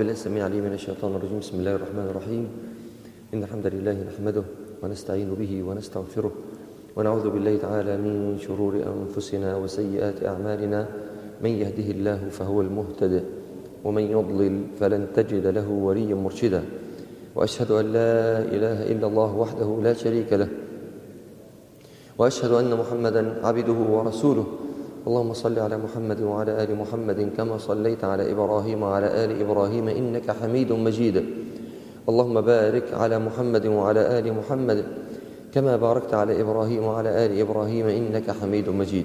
بالله السميع العليم من الشيطان الرجيم بسم الله الرحمن الرحيم إن الحمد لله نحمده ونستعين به ونستغفره ونعوذ بالله تعالى من شرور أنفسنا وسيئات أعمالنا من يهده الله فهو المهتد ومن يضلل فلن تجد له وليا مرشدا وأشهد أن لا إله إلا الله وحده لا شريك له وأشهد أن محمدا عبده ورسوله اللهم صل على محمد وعلى آل محمد كما صليت على إبراهيم وعلى آل إبراهيم إنك حميد مجيد اللهم بارك على محمد وعلى آل محمد كما باركت على إبراهيم وعلى آل إبراهيم إنك حميد مجيد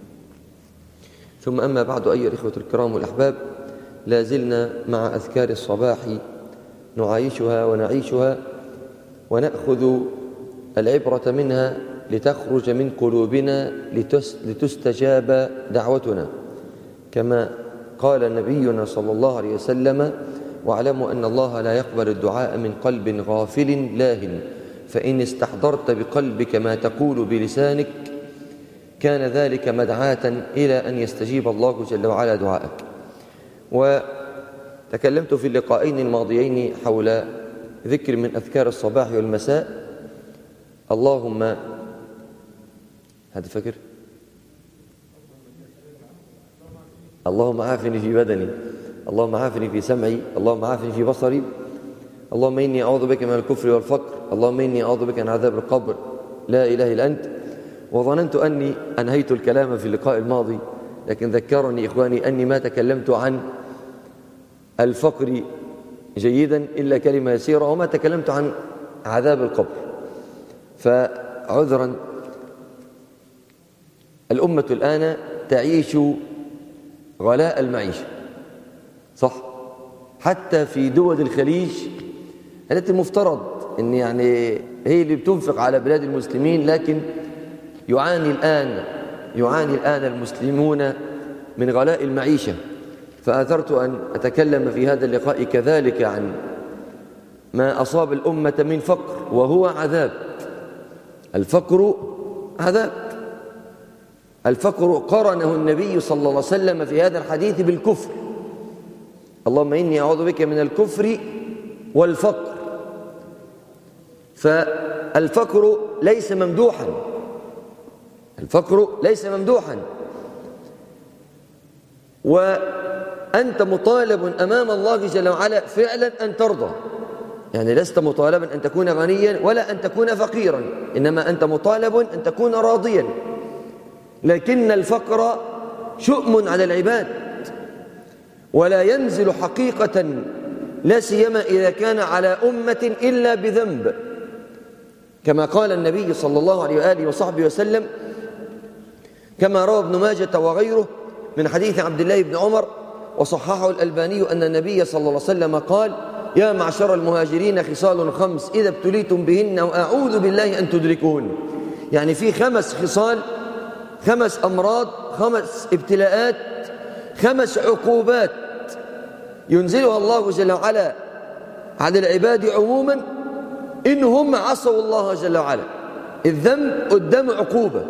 ثم أما بعد أيها الإخوة الكرام والأحباب لا زلنا مع أذكار الصباح نعايشها ونعيشها ونأخذ العبرة منها لتخرج من قلوبنا لتستجاب دعوتنا كما قال نبينا صلى الله عليه وسلم واعلموا أن الله لا يقبل الدعاء من قلب غافل لاهٍ فإن استحضرت بقلبك ما تقول بلسانك كان ذلك مدعاة إلى أن يستجيب الله جل وعلا دعاءك وتكلمت في اللقاءين الماضيين حول ذكر من أذكار الصباح والمساء اللهم هذا فكر اللهم عافني في بدني اللهم عافني في سمعي اللهم عافني في بصري اللهم إني أعوذ بك من الكفر والفقر اللهم إني أعوذ بك من عذاب القبر لا إله إلا أنت وظننت أني أنهيت الكلام في اللقاء الماضي لكن ذكرني إخواني أني ما تكلمت عن الفقر جيدا إلا كلمة يسيرة وما تكلمت عن عذاب القبر فعذرا الأمة الآن تعيش غلاء المعيشة صح حتى في دول الخليج التي المفترض ان يعني هي اللي بتنفق على بلاد المسلمين لكن يعاني الآن يعاني الآن المسلمون من غلاء المعيشة فآثرت أن أتكلم في هذا اللقاء كذلك عن ما أصاب الأمة من فقر وهو عذاب الفقر عذاب الفقر قرنه النبي صلى الله عليه وسلم في هذا الحديث بالكفر اللهم إني أعوذ بك من الكفر والفقر فالفقر ليس ممدوحا الفقر ليس ممدوحا وأنت مطالب أمام الله جل وعلا فعلا أن ترضى يعني لست مطالبا أن تكون غنيا ولا أن تكون فقيرا إنما أنت مطالب أن تكون راضيا لكن الفقر شؤم على العباد ولا ينزل حقيقة لا سيما إذا كان على أمة إلا بذنب كما قال النبي صلى الله عليه وآله وصحبه وسلم كما روى ابن ماجة وغيره من حديث عبد الله بن عمر وصححه الألباني أن النبي صلى الله عليه وسلم قال يا معشر المهاجرين خصال خمس إذا ابتليتم بهن وأعوذ بالله أن تدركون يعني في خمس خصال خمس أمراض خمس ابتلاءات خمس عقوبات ينزلها الله جل وعلا على العباد عموما إن هم عصوا الله جل وعلا الذنب قدام عقوبة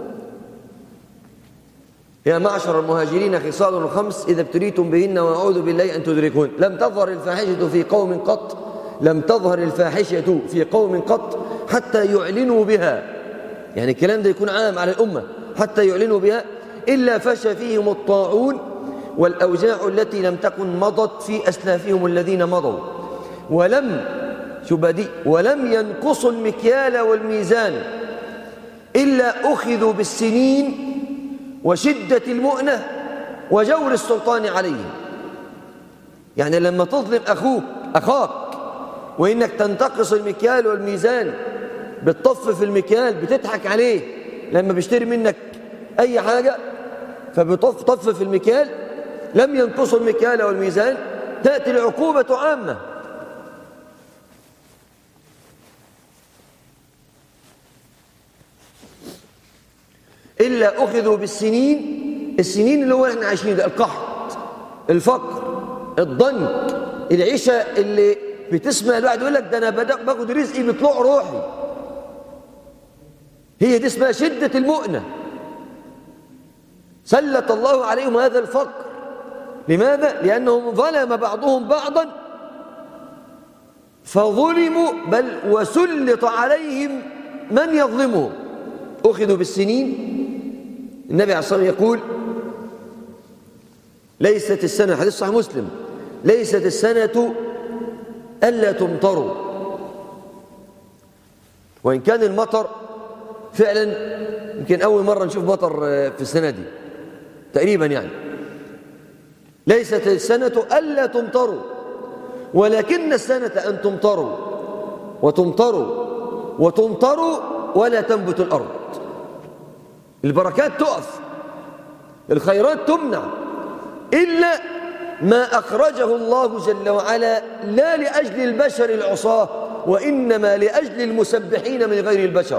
يا معشر المهاجرين خصال خمس إذا ابتليتم بهن وأعوذ بالله أن تدركون لم تظهر الفاحشة في قوم قط لم تظهر الفاحشة في قوم قط حتى يعلنوا بها يعني الكلام ده يكون عام على الأمة حتى يعلنوا بها إلا فشى فيهم الطاعون والأوجاع التي لم تكن مضت في أسلافهم الذين مضوا ولم شبدي ولم ينقصوا المكيال والميزان إلا أخذوا بالسنين وشدة المؤنة وجور السلطان عليهم يعني لما تظلم أخوك أخاك وإنك تنتقص المكيال والميزان بتطف في المكيال بتضحك عليه لما بيشتري منك أي حاجة فبطف طف في المكيال لم ينقصوا المكيال والميزان تأتي العقوبة عامة إلا أخذوا بالسنين السنين اللي هو احنا عايشين ده القحط الفقر الضنك العيشة اللي بتسمع الواحد يقول لك ده أنا باخد رزقي بطلوع روحي هي دي اسمها شدة المؤنة سلط الله عليهم هذا الفقر لماذا؟ لأنهم ظلم بعضهم بعضا فظلموا بل وسلط عليهم من يظلمهم أخذوا بالسنين النبي عليه الصلاة والسلام يقول ليست السنة حديث صحيح مسلم ليست السنة ألا تمطروا وإن كان المطر فعلا يمكن أول مرة نشوف مطر في السنة دي تقريبا يعني ليست السنة ألا تمطروا ولكن السنة أن تمطروا وتمطروا وتمطروا ولا تنبت الأرض البركات تقف الخيرات تمنع إلا ما أخرجه الله جل وعلا لا لأجل البشر العصاة وإنما لأجل المسبحين من غير البشر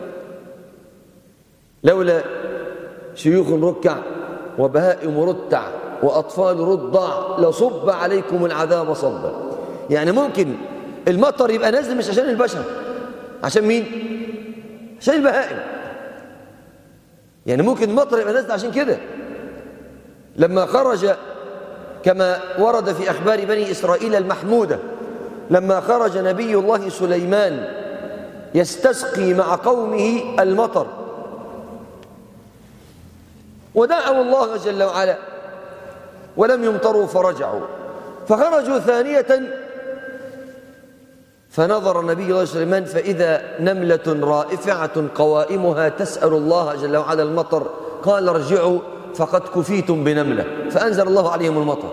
لولا شيوخ ركع وبهائم رتع وأطفال رضع لصب عليكم العذاب صبا يعني ممكن المطر يبقى نازل مش عشان البشر عشان مين؟ عشان البهائم يعني ممكن المطر يبقى نازل عشان كده لما خرج كما ورد في أخبار بني إسرائيل المحمودة لما خرج نبي الله سليمان يستسقي مع قومه المطر ودعوا الله جل وعلا ولم يمطروا فرجعوا فخرجوا ثانية فنظر نبي الله سليمان فإذا نملة رائفعة قوائمها تسأل الله جل وعلا المطر قال ارجعوا فقد كفيتم بنملة فأنزل الله عليهم المطر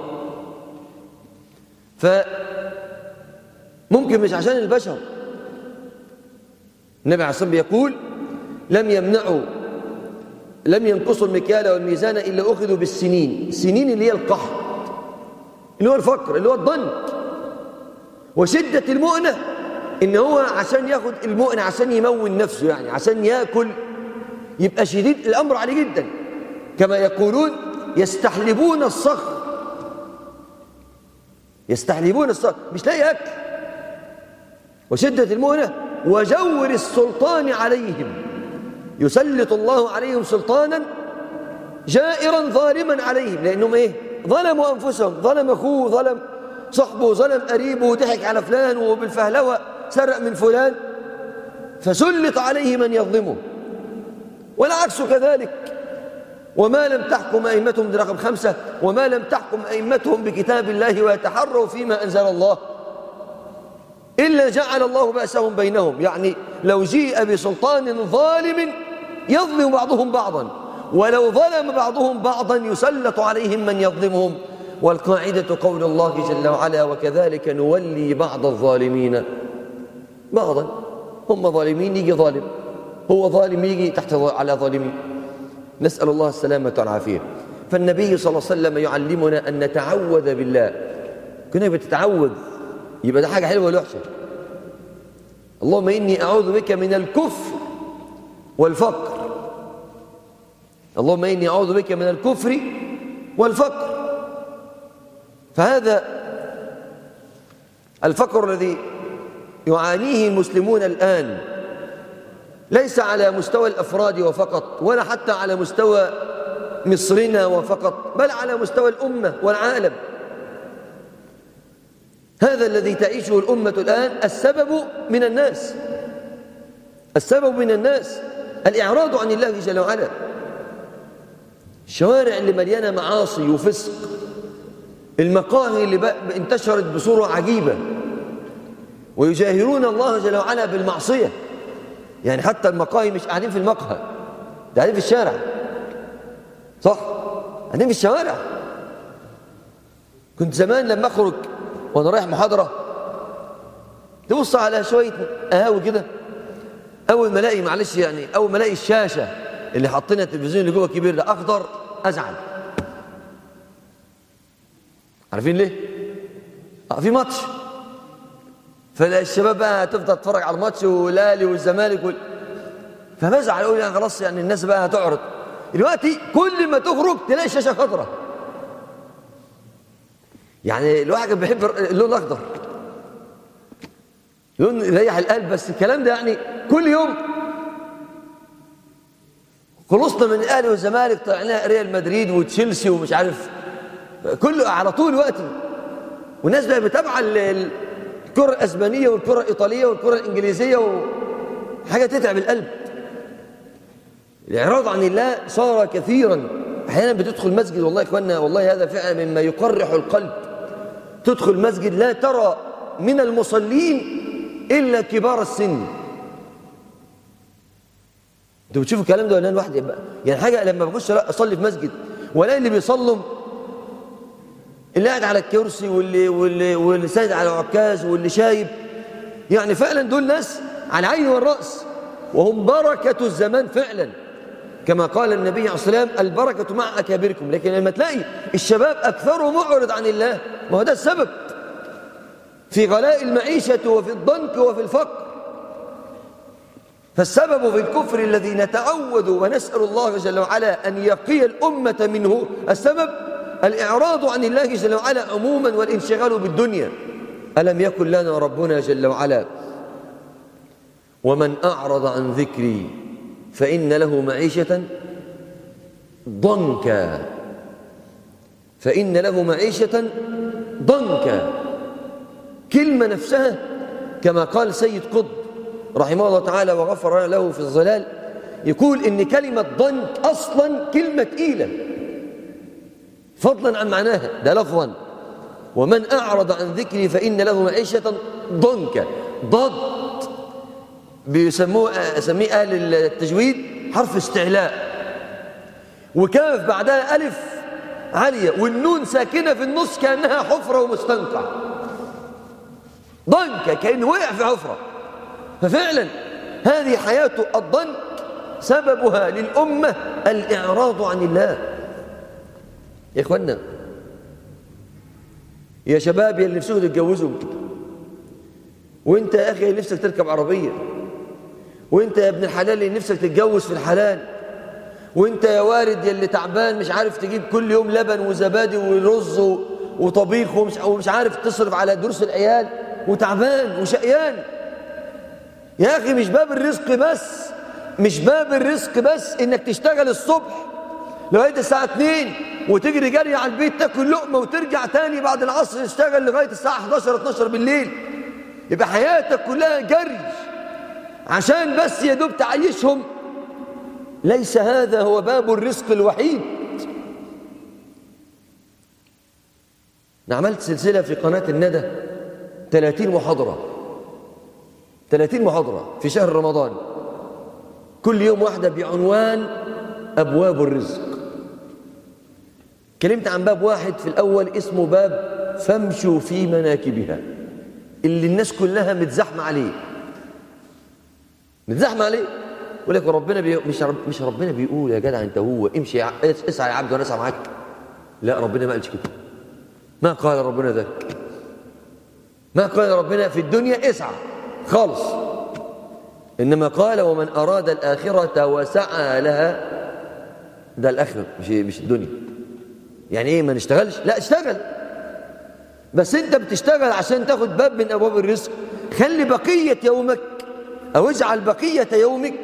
فممكن مش عشان البشر النبي عليه الصلاة والسلام يقول لم يمنعوا لم ينقصوا المكيال والميزان إلا أخذوا بالسنين السنين اللي هي القحط اللي هو الفقر اللي هو الضنك وشدة المؤنة إن هو عشان ياخد المؤنة عشان يمون نفسه يعني عشان ياكل يبقى شديد الأمر عليه جدا كما يقولون يستحلبون الصخر يستحلبون الصخر مش لاقي أكل وشدة المؤنة وجور السلطان عليهم يسلط الله عليهم سلطانا جائرا ظالما عليهم لأنهم إيه ظلموا أنفسهم ظلم أخوه ظلم صحبه ظلم قريبه ضحك على فلان وبالفهلوة سرق من فلان فسلط عليه من يظلمه والعكس كذلك وما لم تحكم أئمتهم دي رقم خمسة وما لم تحكم أئمتهم بكتاب الله ويتحروا فيما أنزل الله إلا جعل الله بأسهم بينهم يعني لو جيء بسلطان ظالم يظلم بعضهم بعضا ولو ظلم بعضهم بعضا يسلط عليهم من يظلمهم والقاعدة قول الله جل وعلا وكذلك نولي بعض الظالمين بعضا هم ظالمين يجي ظالم هو ظالم يجي تحت على ظالمين نسأل الله السلامة والعافية فالنبي صلى الله عليه وسلم يعلمنا أن نتعوذ بالله كنا بتتعوذ يبقى ده حاجة حلوة ولا وحشة اللهم إني أعوذ بك من الكفر والفقر اللهم إني أعوذ بك من الكفر والفقر فهذا الفقر الذي يعانيه المسلمون الآن ليس على مستوى الأفراد وفقط ولا حتى على مستوى مصرنا وفقط بل على مستوى الأمة والعالم هذا الذي تعيشه الأمة الآن السبب من الناس السبب من الناس الإعراض عن الله جل وعلا الشوارع اللي مليانة معاصي وفسق المقاهي اللي انتشرت بصورة عجيبة ويجاهرون الله جل وعلا بالمعصية يعني حتى المقاهي مش قاعدين في المقهى ده قاعدين في الشارع صح قاعدين في الشوارع كنت زمان لما اخرج وانا رايح محاضرة تبص على شوية قهاوي كده اول ما الاقي معلش يعني اول ما الاقي الشاشة اللي حاطينها التلفزيون اللي جوه الكبير ده اخضر ازعل عارفين ليه؟ اه في ماتش فالشباب بقى هتفضل تتفرج على الماتش والاهلي والزمالك وال... فبزعل اقول يعني خلاص يعني الناس بقى هتعرض دلوقتي كل ما تخرج تلاقي شاشه خضراء يعني الواحد كان بيحب اللون الاخضر لون يريح القلب بس الكلام ده يعني كل يوم خلصنا من الاهلي والزمالك طلعنا ريال مدريد وتشيلسي ومش عارف كله على طول وقت والناس بقى متابعه الكرة الأسبانية والكرة الإيطالية والكرة الإنجليزية و... حاجة تتعب القلب الإعراض عن الله صار كثيرا أحيانا بتدخل مسجد والله يا إخواننا والله هذا فعلا مما يقرح القلب تدخل مسجد لا ترى من المصلين إلا كبار السن انتوا بتشوفوا الكلام ده ولا انا لوحدي يعني حاجه لما بخش اصلي في مسجد والاقي اللي بيصلوا اللي قاعد على الكرسي واللي واللي واللي ساند على عكاز واللي شايب يعني فعلا دول ناس على العين والراس وهم بركه الزمان فعلا كما قال النبي عليه الصلاه والسلام البركه مع اكابركم لكن لما تلاقي الشباب اكثره معرض عن الله ما هو ده السبب في غلاء المعيشه وفي الضنك وفي الفقر فالسبب في الكفر الذي نتعود ونسأل الله جل وعلا أن يقي الأمة منه السبب الإعراض عن الله جل وعلا عموما والانشغال بالدنيا ألم يكن لنا ربنا جل وعلا ومن أعرض عن ذكري فإن له معيشة ضنكا فإن له معيشة ضنكا كلمة نفسها كما قال سيد قطب رحمه الله تعالى وغفر له في الظلال يقول إن كلمة ضنك أصلا كلمة تقيلة فضلا عن معناها ده لفظا ومن أعرض عن ذكري فإن له معيشة ضنكا ضد بيسموه أسميه أهل التجويد حرف استعلاء وكاف بعدها ألف عالية والنون ساكنة في النص كأنها حفرة ومستنقع ضنكة كأنه وقع في حفرة ففعلا هذه حياة الضنك سببها للأمة الإعراض عن الله يا إخوانا يا شباب يا اللي نفسكم تتجوزوا وانت يا أخي نفسك تركب عربية وانت يا ابن الحلال اللي نفسك تتجوز في الحلال وانت يا وارد يا اللي تعبان مش عارف تجيب كل يوم لبن وزبادي ورز وطبيخ ومش, ومش عارف تصرف على دروس العيال وتعبان وشقيان يا أخي مش باب الرزق بس مش باب الرزق بس إنك تشتغل الصبح لغاية الساعة 2 وتجري جري على البيت تاكل لقمة وترجع تاني بعد العصر تشتغل لغاية الساعة 11 12 بالليل يبقى حياتك كلها جري عشان بس يا دوب تعيشهم ليس هذا هو باب الرزق الوحيد أنا عملت سلسلة في قناة الندى 30 محاضرة 30 محاضرة في شهر رمضان كل يوم واحدة بعنوان أبواب الرزق كلمت عن باب واحد في الأول اسمه باب فامشوا في مناكبها اللي الناس كلها متزحمة عليه متزحمة عليه يقول لك ربنا بي... مش رب... مش ربنا بيقول يا جدع انت هو امشي يا... اسعى يا عبد وانا اسعى معاك لا ربنا ما قالش كده ما قال ربنا ذلك ما قال ربنا في الدنيا اسعى خالص إنما قال ومن أراد الآخرة وسعى لها ده الآخرة مش مش الدنيا يعني إيه ما نشتغلش لا اشتغل بس أنت بتشتغل عشان تاخد باب من أبواب الرزق خلي بقية يومك أو اجعل بقية يومك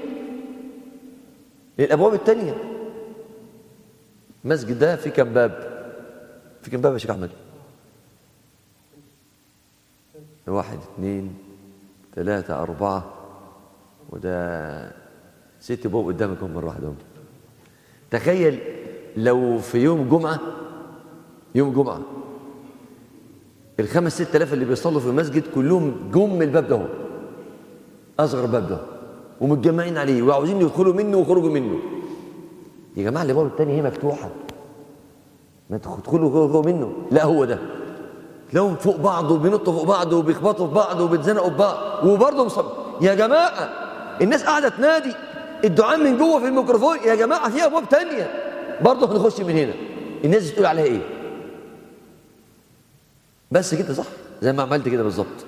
للأبواب التانية المسجد ده في كم باب في كم باب يا شيخ أحمد واحد اثنين ثلاثة أربعة وده ست ابواب قدامكم مرة واحدة تخيل لو في يوم جمعة يوم جمعة الخمس ست آلاف اللي بيصلوا في المسجد كلهم جم الباب ده أصغر باب ده ومتجمعين عليه وعاوزين يدخلوا منه ويخرجوا منه يا جماعة الأبواب التانية هي مفتوحة ما تدخلوا منه لا هو ده تلاقيهم فوق بعض وبينطوا فوق بعض وبيخبطوا في بعض وبيتزنقوا في بعض وبرضه مصب يا جماعه الناس قاعده تنادي الدعاء من جوه في الميكروفون يا جماعه في ابواب تانية برضه هنخش من هنا الناس بتقول عليها ايه بس كده صح زي ما عملت كده بالظبط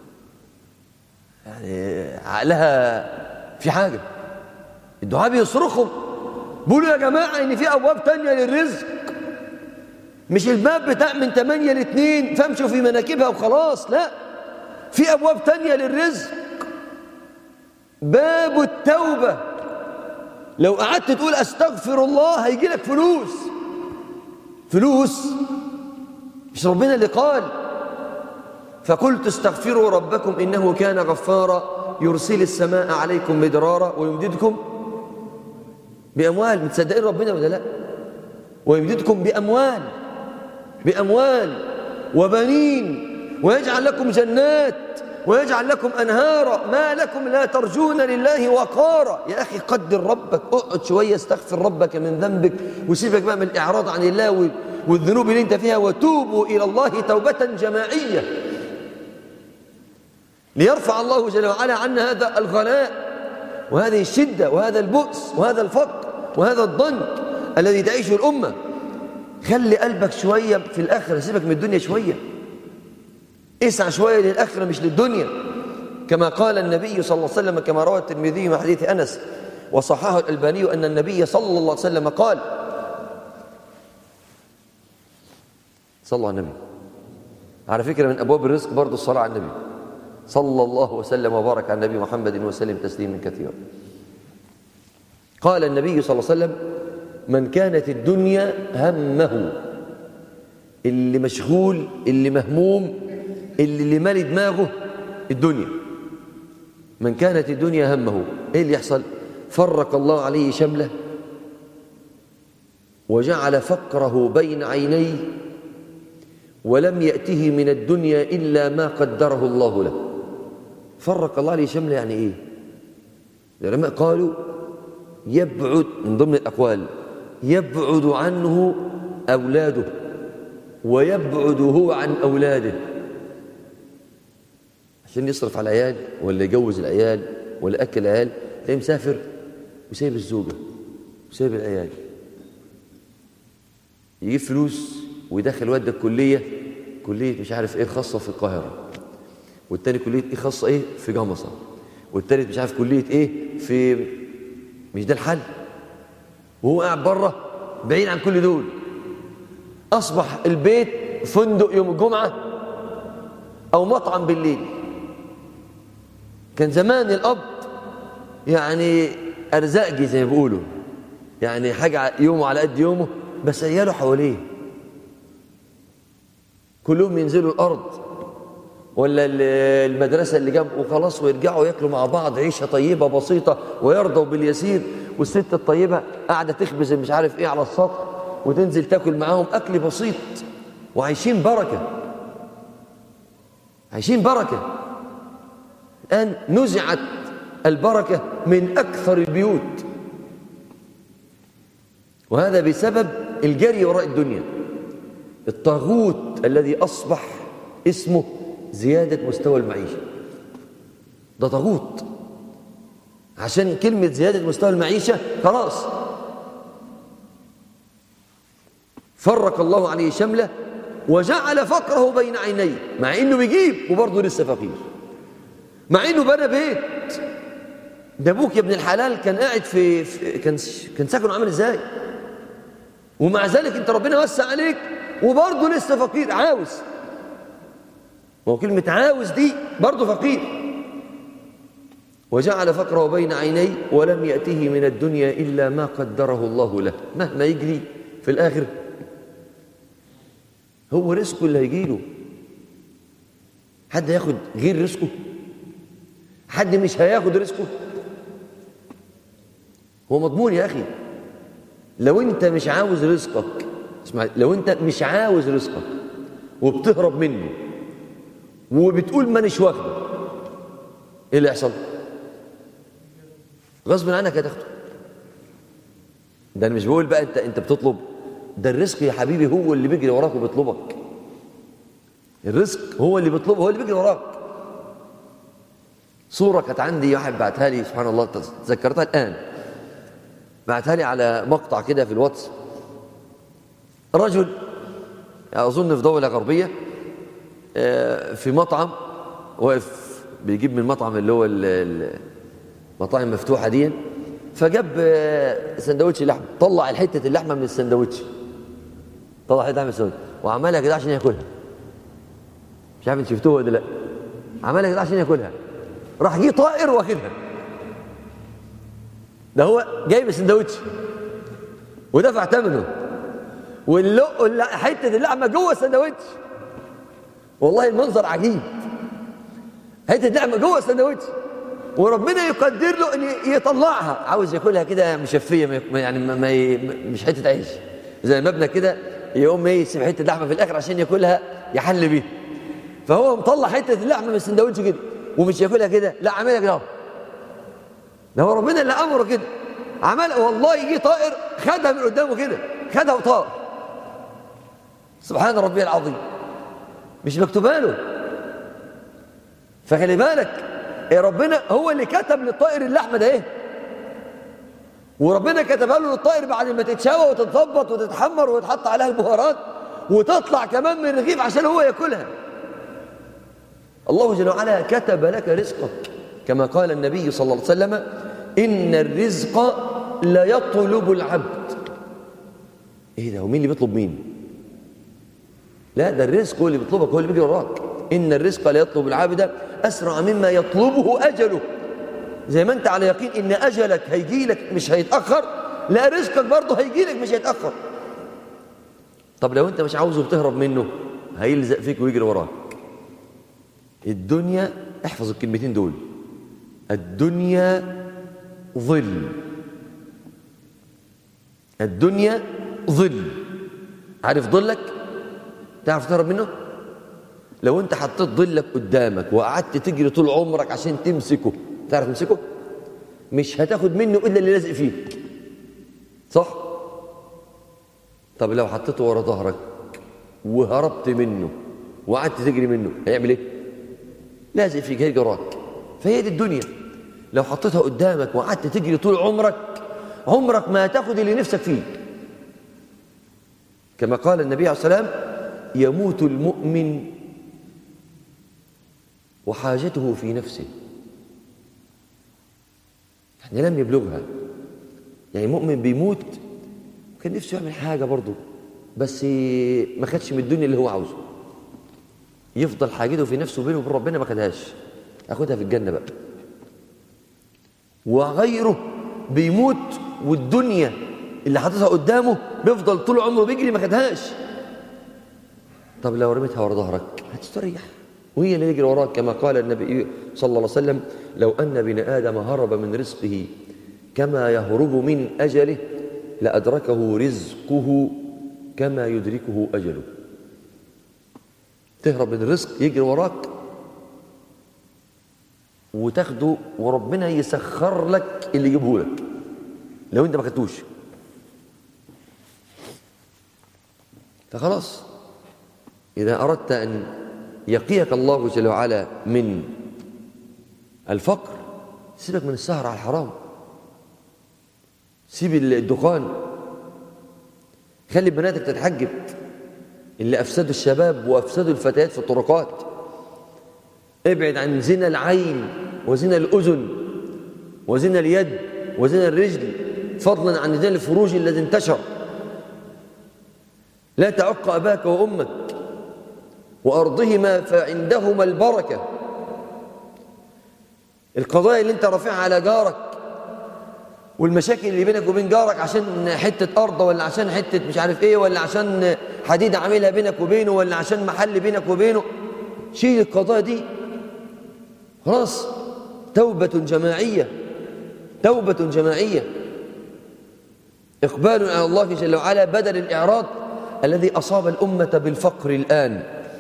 يعني عقلها في حاجه الدعاء بيصرخوا بيقولوا يا جماعه ان في ابواب تانية للرزق مش الباب بتاع من 8 ل 2 فامشوا في مناكبها وخلاص لا في ابواب تانية للرزق باب التوبه لو قعدت تقول استغفر الله هيجي لك فلوس فلوس مش ربنا اللي قال فقلت استغفروا ربكم إنه كان غفارا يرسل السماء عليكم مدرارا ويمددكم بأموال متصدقين ربنا ولا لا ويمددكم بأموال بأموال وبنين ويجعل لكم جنات ويجعل لكم أنهارا ما لكم لا ترجون لله وقارا يا أخي قدر ربك اقعد شوية استغفر ربك من ذنبك وسيبك بقى من الإعراض عن الله والذنوب اللي انت فيها وتوبوا إلى الله توبة جماعية ليرفع الله جل وعلا عنا هذا الغلاء وهذه الشدة وهذا البؤس وهذا الفقر وهذا الضنك الذي تعيشه الأمة خلي قلبك شوية في الآخرة سيبك من الدنيا شوية اسعى شوية للآخرة مش للدنيا كما قال النبي صلى الله عليه وسلم كما روى الترمذي من حديث أنس وصححه الألباني أن النبي صلى الله عليه وسلم قال صلى الله على النبي على فكرة من أبواب الرزق برضو الصلاة على النبي صلى الله وسلم وبارك على النبي محمد وسلم تسليما كثيرا قال النبي صلى الله عليه وسلم من كانت الدنيا همه اللي مشغول اللي مهموم اللي, اللي مالي دماغه الدنيا من كانت الدنيا همه ايه اللي يحصل فرق الله عليه شمله وجعل فقره بين عينيه ولم يأته من الدنيا إلا ما قدره الله له فرق الله عليه شمله يعني ايه العلماء قالوا يبعد من ضمن الأقوال يبعد عنه أولاده ويبعد هو عن أولاده عشان يصرف على العيال ولا يجوز العيال ولا أكل العيال تلاقيه مسافر وسايب الزوجة وسايب العيال يجيب فلوس ويدخل والده الكلية كلية مش عارف ايه خاصة في القاهرة والتاني كلية ايه خاصة ايه في جمصة والتالت مش عارف كلية ايه في مش ده الحل وهو قاعد بره بعيد عن كل دول أصبح البيت فندق يوم الجمعة أو مطعم بالليل كان زمان الأب يعني أرزاقي زي ما بيقولوا يعني حاجة يومه على قد يومه بس عياله حواليه كلهم ينزلوا الأرض ولا المدرسة اللي جنبه وخلاص ويرجعوا ياكلوا مع بعض عيشة طيبة بسيطة ويرضوا باليسير والست الطيبة قاعدة تخبز مش عارف ايه على السطح وتنزل تاكل معاهم أكل بسيط وعايشين بركة عايشين بركة الآن نزعت البركة من أكثر البيوت وهذا بسبب الجري وراء الدنيا الطاغوت الذي أصبح اسمه زيادة مستوى المعيشة ده طاغوت عشان كلمة زيادة مستوى المعيشة خلاص فرق الله عليه شمله وجعل فقره بين عينيه مع انه بيجيب وبرضه لسه فقير مع انه بنى بيت ده ابوك يا ابن الحلال كان قاعد في, في كان كان ساكنه عامل ازاي ومع ذلك انت ربنا وسع عليك وبرضه لسه فقير عاوز هو كلمة عاوز دي برضه فقير وجعل فقره بين عينيه ولم يأته من الدنيا إلا ما قدره الله له مهما يجري في الآخر هو رزقه اللي هيجيله حد ياخد غير رزقه حد مش هياخد رزقه هو مضمون يا أخي لو أنت مش عاوز رزقك اسمع لو أنت مش عاوز رزقك وبتهرب منه وبتقول مانيش واخده ايه اللي يحصل غصب عنك هتاخده ده انا مش بقول بقى انت انت بتطلب ده الرزق يا حبيبي هو اللي بيجري وراك وبيطلبك الرزق هو اللي بيطلبه هو اللي بيجري وراك صورة كانت عندي واحد بعتها لي سبحان الله تذكرتها الآن بعتها لي على مقطع كده في الواتس رجل أظن في دولة غربية في مطعم واقف بيجيب من المطعم اللي هو المطاعم المفتوحة دي فجاب سندوتش لحم طلع حتة اللحمة من السندوتش طلع حتة لحمة من السندوتش وعملها كده عشان ياكلها مش عارف انت شفتوها ولا لا عملها كده عشان ياكلها راح جه طائر واخدها ده هو جايب السندوتش ودفع ثمنه واللق حته اللحمه جوه السندوتش والله المنظر عجيب حته لحمه جوه السندوتش وربنا يقدر له ان يطلعها عاوز ياكلها كده مشفيه ما- يعني ما ما ي- مش حته عيش زي المبنى كده يقوم ايه يسيب حته لحمه في الاخر عشان ياكلها يحل بيها فهو مطلع حته اللحمه من السندوتش كده ومش ياكلها كده لا عاملها كده اهو ده هو ربنا اللي امره كده عمل والله يجي طائر خدها من قدامه كده خدها وطار سبحان ربي العظيم مش مكتوبه له فخلي بالك إيه ربنا هو اللي كتب للطائر اللحمه ده ايه وربنا كتبها له للطائر بعد ما تتشوى وتتظبط وتتحمر ويتحط عليها البهارات وتطلع كمان من الرغيف عشان هو ياكلها الله جل وعلا كتب لك رزقك كما قال النبي صلى الله عليه وسلم إن الرزق لا يطلب العبد ايه ده ومين اللي بيطلب مين لا ده الرزق هو اللي بيطلبك هو اللي بيجري وراك إن الرزق لا يطلب العبد أسرع مما يطلبه أجله زي ما أنت على يقين إن أجلك هيجي لك مش هيتأخر لا رزقك برضه هيجي لك مش هيتأخر طب لو أنت مش عاوزه بتهرب منه هيلزق فيك ويجري وراك الدنيا احفظ الكلمتين دول الدنيا ظل الدنيا ظل عارف ظلك تعرف تهرب منه لو انت حطيت ظلك قدامك وقعدت تجري طول عمرك عشان تمسكه تعرف تمسكه مش هتاخد منه الا اللي لازق فيك صح طب لو حطيته ورا ظهرك وهربت منه وقعدت تجري منه هيعمل ايه لازق فيك هيجي وراك فهي دي الدنيا لو حطيتها قدامك وقعدت تجري طول عمرك عمرك ما هتاخد اللي نفسك فيه كما قال النبي عليه الصلاه والسلام يموت المؤمن وحاجته في نفسه يعني لم يبلغها يعني مؤمن بيموت كان نفسه يعمل حاجة برضه بس ما خدش من الدنيا اللي هو عاوزه يفضل حاجته في نفسه بينه وبين ربنا ما خدهاش اخدها في الجنة بقى وغيره بيموت والدنيا اللي حاططها قدامه بيفضل طول عمره بيجري ما خدهاش طب لو رميتها ورا ظهرك هتستريح وهي اللي يجري وراك كما قال النبي صلى الله عليه وسلم لو أن ابن آدم هرب من رزقه كما يهرب من أجله لأدركه رزقه كما يدركه أجله تهرب من الرزق يجري وراك وتاخده وربنا يسخر لك اللي يجيبه لك لو انت ما خدتوش فخلاص إذا أردت أن يقيك الله جل وعلا من الفقر سيبك من السهر على الحرام سيب الدخان خلي بناتك تتحجب اللي أفسدوا الشباب وأفسدوا الفتيات في الطرقات ابعد عن زنا العين وزنا الأذن وزنا اليد وزنا الرجل فضلا عن زنا الفروج الذي انتشر لا تعق أباك وأمك وأرضهما فعندهما البركة القضايا اللي انت رافعها على جارك والمشاكل اللي بينك وبين جارك عشان حتة أرض ولا عشان حتة مش عارف ايه ولا عشان حديدة عاملها بينك وبينه ولا عشان محل بينك وبينه شيل القضايا دي خلاص توبة جماعية توبة جماعية إقبال على الله جل وعلا بدل الإعراض الذي أصاب الأمة بالفقر الآن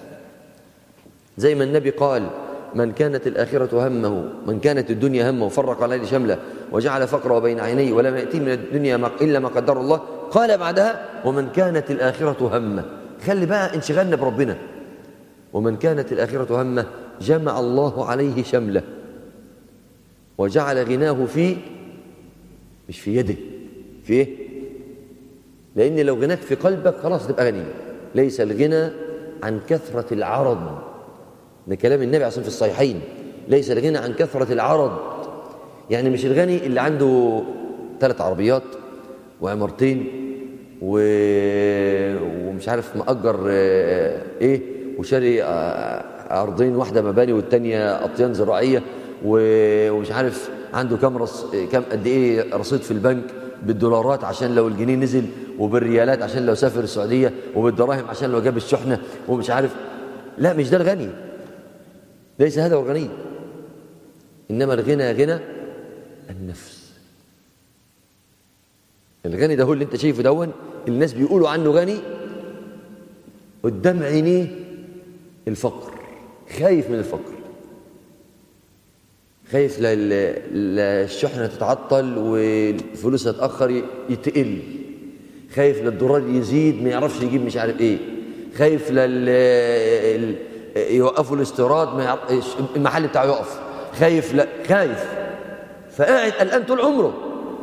زي ما النبي قال من كانت الآخرة همه من كانت الدنيا همه وفرق عليه شمله وجعل فقره بين عينيه ولم يأتي من الدنيا ما إلا ما قدر الله قال بعدها ومن كانت الآخرة همه خلي بقى انشغلنا بربنا ومن كانت الآخرة همه جمع الله عليه شمله وجعل غناه في مش في يده في ايه لأن لو غناك في قلبك خلاص تبقى غني ليس الغنى عن كثرة العرض ده كلام النبي عليه الصلاة في الصحيحين ليس الغنى عن كثرة العرض يعني مش الغني اللي عنده ثلاث عربيات وعمارتين و... ومش عارف مأجر ايه وشاري أرضين واحدة مباني والتانية أطيان زراعية و... ومش عارف عنده كام رص... كام قد ايه رصيد في البنك بالدولارات عشان لو الجنيه نزل وبالريالات عشان لو سافر السعودية وبالدراهم عشان لو جاب الشحنة ومش عارف لا مش ده الغني ليس هذا هو الغني إنما الغنى غنى النفس الغني ده هو اللي انت شايفه دون الناس بيقولوا عنه غني قدام عينيه الفقر خايف من الفقر خايف للشحنة تتعطل والفلوس تتأخر يتقل خايف للدولار يزيد ما يعرفش يجيب مش عارف ايه خايف لل يوقفوا الاستيراد ما يعرف المحل بتاعه يقف خايف لا خايف فقاعد قلقان طول عمره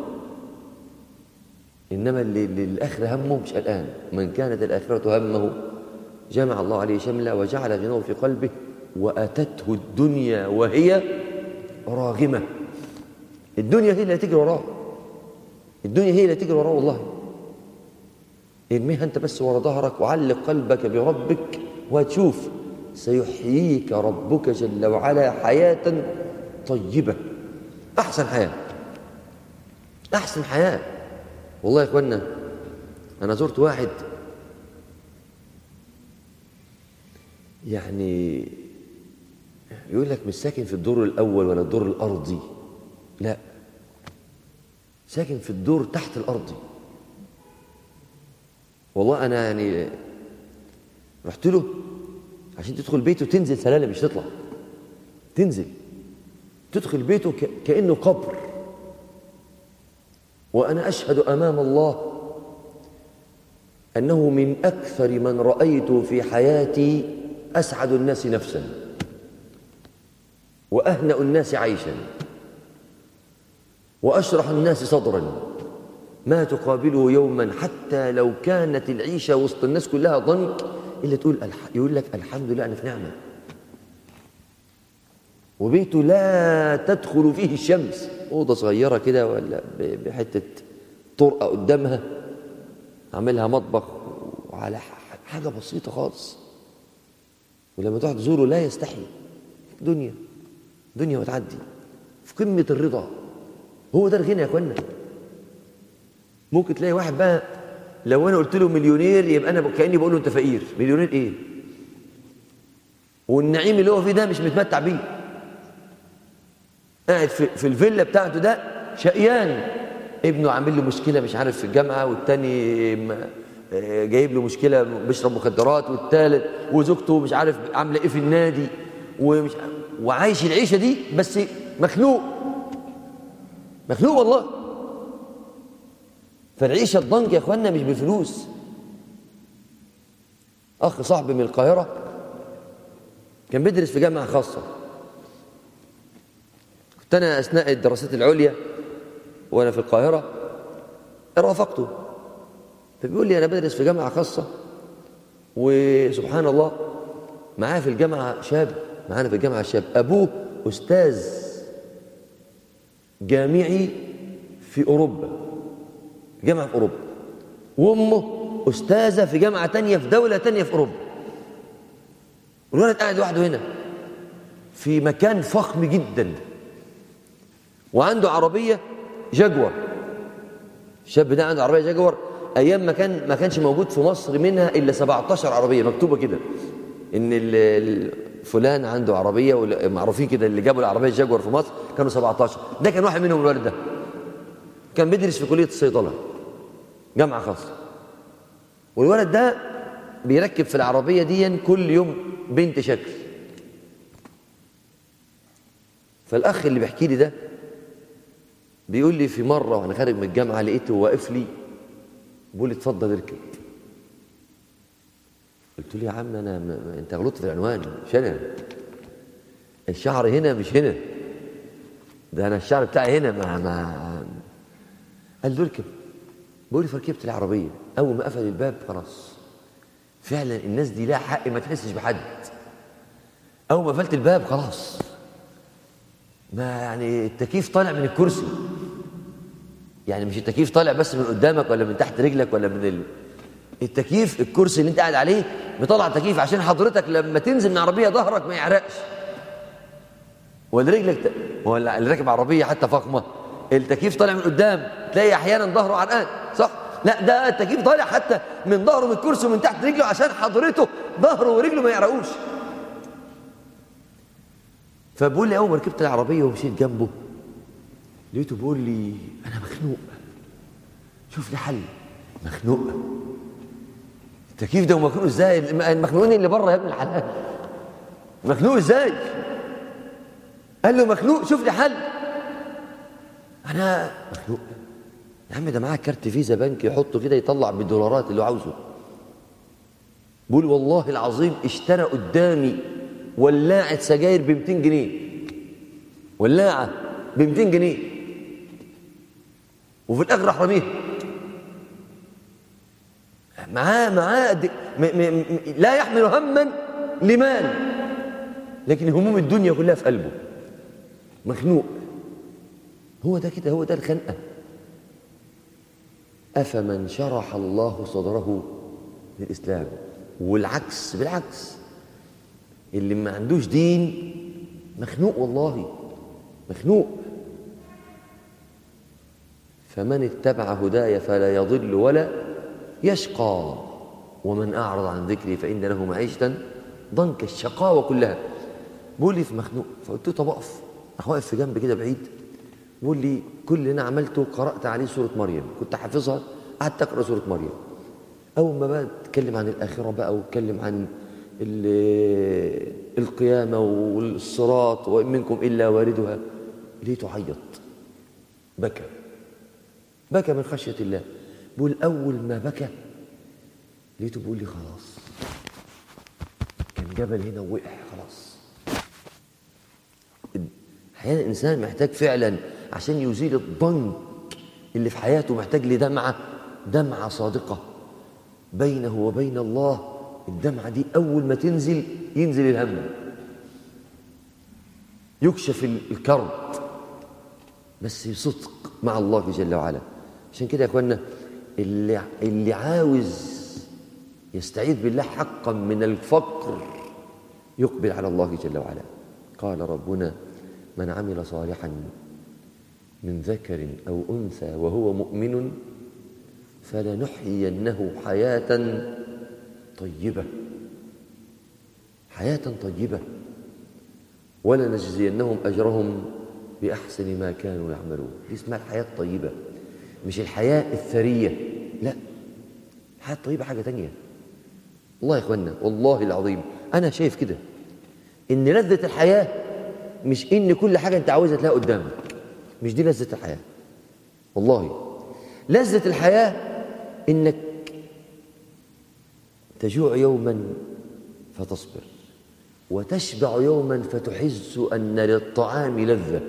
انما اللي, اللي الاخره همه مش قلقان من كانت الاخره همه جمع الله عليه شمله وجعل غناه في قلبه واتته الدنيا وهي راغمه الدنيا هي اللي هتجري وراه الدنيا هي اللي هتجري وراه والله ارميها انت بس ورا ظهرك وعلق قلبك بربك وهتشوف سيحييك ربك جل وعلا حياة طيبة أحسن حياة أحسن حياة والله يا إخوانا أنا زرت واحد يعني يقول لك مش ساكن في الدور الأول ولا الدور الأرضي لا ساكن في الدور تحت الأرضي والله أنا يعني رحت له عشان تدخل بيته تنزل سلالم مش تطلع تنزل تدخل بيته كأنه قبر وأنا أشهد أمام الله أنه من أكثر من رأيت في حياتي أسعد الناس نفسا وأهنأ الناس عيشا وأشرح الناس صدرا ما تقابله يوما حتى لو كانت العيشة وسط الناس كلها ضنك إلا تقول يقول لك الحمد لله أنا في نعمة وبيته لا تدخل فيه الشمس أوضة صغيرة كده ولا بحتة طرقة قدامها عاملها مطبخ وعلى حاجة بسيطة خالص ولما تقعد تزوره لا يستحي دنيا دنيا وتعدي في قمة الرضا هو ده الغنى يا اخوانا ممكن تلاقي واحد بقى لو انا قلت له مليونير يبقى انا كاني بقول له انت فقير مليونير ايه والنعيم اللي هو فيه ده مش متمتع بيه قاعد في, في الفيلا بتاعته ده شقيان ابنه عامل له مشكله مش عارف في الجامعه والتاني جايب له مشكله بيشرب مخدرات والثالث وزوجته مش عارف عامله ايه في النادي ومش وعايش العيشه دي بس مخنوق مخنوق والله فالعيشه الضنك يا اخوانا مش بفلوس اخ صاحبي من القاهره كان بيدرس في جامعه خاصه كنت انا اثناء الدراسات العليا وانا في القاهره رافقته فبيقول لي انا بدرس في جامعه خاصه وسبحان الله معاه في الجامعه شاب معانا في الجامعه شاب ابوه استاذ جامعي في اوروبا جامعه في اوروبا وامه استاذه في جامعه تانية في دوله تانية في اوروبا والولد قاعد لوحده هنا في مكان فخم جدا وعنده عربيه جاكور الشاب ده عنده عربيه جاكور ايام ما كان ما كانش موجود في مصر منها الا 17 عربيه مكتوبه كده ان فلان عنده عربيه معروفين كده اللي جابوا العربيه جاكور في مصر كانوا 17 ده كان واحد منهم الولد ده كان بيدرس في كليه الصيدله جامعه خاصه والولد ده بيركب في العربيه دي كل يوم بنت شكل فالاخ اللي بيحكي لي ده بيقول لي في مره وانا خارج من الجامعه لقيته واقف لي بيقول لي اتفضل اركب قلت له يا عم انا م... انت غلطت في العنوان مش انا الشعر هنا مش هنا ده انا الشعر بتاعي هنا ما ما قال له اركب بيقول لي فركبت العربيه اول ما قفل الباب خلاص فعلا الناس دي لها حق ما تحسش بحد اول ما قفلت الباب خلاص ما يعني التكييف طالع من الكرسي يعني مش التكييف طالع بس من قدامك ولا من تحت رجلك ولا من ال... التكييف الكرسي اللي انت قاعد عليه بيطلع التكييف عشان حضرتك لما تنزل من العربيه ظهرك ما يعرقش ولا رجلك ت... ولا اللي راكب عربيه حتى فخمه التكييف طالع من قدام تلاقي احيانا ظهره عرقان صح لا ده التكييف طالع حتى من ظهره من الكرسي ومن تحت رجله عشان حضرته ظهره ورجله ما يعرقوش فبقول لي اول ما ركبت العربيه ومشيت جنبه لقيته بيقول لي انا مخنوق شوف لي حل مخنوق التكييف ده ومخنوق ازاي المخنوقين اللي بره يا ابن الحلال مخنوق ازاي قال له مخنوق شوف لي حل انا مخنوق يا عم ده معاه كارت فيزا بنك يحطه كده يطلع بالدولارات اللي هو عاوزه بقول والله العظيم اشترى قدامي ولاعة سجاير ب 200 جنيه ولاعة ب 200 جنيه وفي الاخر راح رميها معاه معاه م م م لا يحمل هما لمال لكن هموم الدنيا كلها في قلبه مخنوق هو ده كده هو ده الخنقه افمن شرح الله صدره للاسلام والعكس بالعكس اللي ما عندوش دين مخنوق والله مخنوق فمن اتبع هداي فلا يضل ولا يشقى ومن أعرض عن ذكري فإن له معيشة ضنك الشقاوة كلها بيقول لي في مخنوق فقلت له طب اقف راح واقف في جنب كده بعيد بيقول لي كل اللي انا عملته قرات عليه سوره مريم كنت حافظها قعدت اقرا سوره مريم اول ما بقى اتكلم عن الاخره بقى واتكلم عن القيامه والصراط وان منكم الا واردها لقيته عيط بكى بكى من خشيه الله بيقول اول ما بكى لقيته بيقول لي خلاص كان جبل هنا ووقع خلاص احيانا الانسان محتاج فعلا عشان يزيل الضنك اللي في حياته محتاج لدمعه دمعه صادقه بينه وبين الله الدمعه دي اول ما تنزل ينزل الهم يكشف الكرب بس بصدق مع الله جل وعلا عشان كده يا اخوانا اللي اللي عاوز يستعيذ بالله حقا من الفقر يقبل على الله جل وعلا قال ربنا من عمل صالحا من ذكر او انثى وهو مؤمن فلنحيينه حياه طيبه حياه طيبه ولنجزينهم اجرهم باحسن ما كانوا يعملون دي اسمها الحياه الطيبه مش الحياه الثريه لا الحياه الطيبه حاجه تانية والله يا اخوانا والله العظيم انا شايف كده ان لذه الحياه مش ان كل حاجه انت عاوزها تلاقيها قدامك مش دي لذه الحياه والله لذه الحياه انك تجوع يوما فتصبر وتشبع يوما فتحس ان للطعام لذه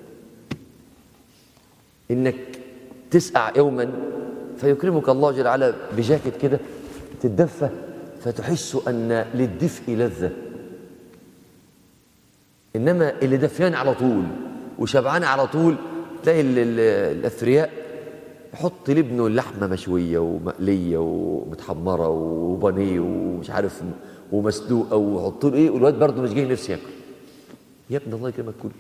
انك تسقع يوما فيكرمك الله جل وعلا بجاكيت كده تتدفى فتحس ان للدفء لذه انما اللي دفيان على طول وشبعان على طول تلاقي الاثرياء يحط لابنه اللحمه مشويه ومقليه ومتحمره وبانيه ومش عارف ومسلوقه ويحط له ايه والواد برضه مش جاي نفسه ياكل يا ابن الله يكرمك كل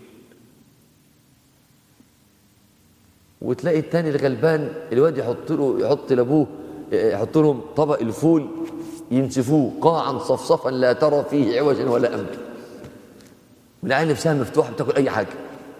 وتلاقي التاني الغلبان الواد يحط له يحط لابوه يحط لهم طبق الفول ينسفوه قاعا صفصفا لا ترى فيه عوجا ولا امتا والعين نفسها مفتوحه بتاكل اي حاجه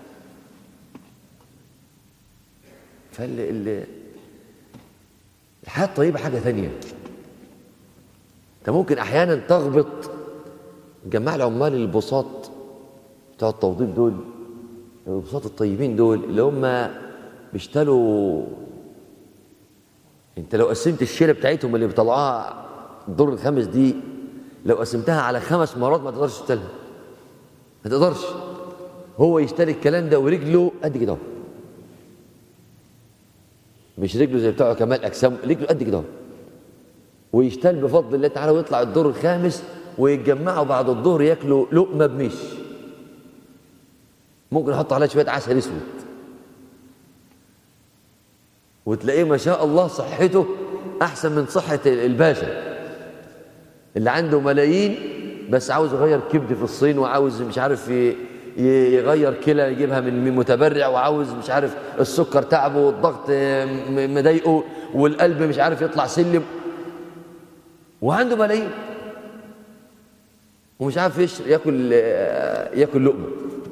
فال ال... الحياه الطيبه حاجه ثانيه انت ممكن احيانا تغبط جماعه العمال البساط بتوع التوظيف دول البساط الطيبين دول اللي هم بيشتغلوا انت لو قسمت الشيله بتاعتهم اللي بيطلعوها الدور الخامس دي لو قسمتها على خمس مرات ما تقدرش تشتغلها ما تقدرش هو يشتري الكلام ده ورجله قد كده مش رجله زي بتاع كمال اجسام رجله قد كده ويشتغل بفضل الله تعالى ويطلع الدور الخامس ويتجمعوا بعد الظهر ياكلوا لقمه بمش ممكن يحط عليها شويه عسل اسود وتلاقيه ما شاء الله صحته احسن من صحه الباشا اللي عنده ملايين بس عاوز يغير كبد في الصين وعاوز مش عارف يغير كلى يجيبها من متبرع وعاوز مش عارف السكر تعبه والضغط مضايقه والقلب مش عارف يطلع سلم وعنده ملايين ومش عارف يش ياكل ياكل لقمه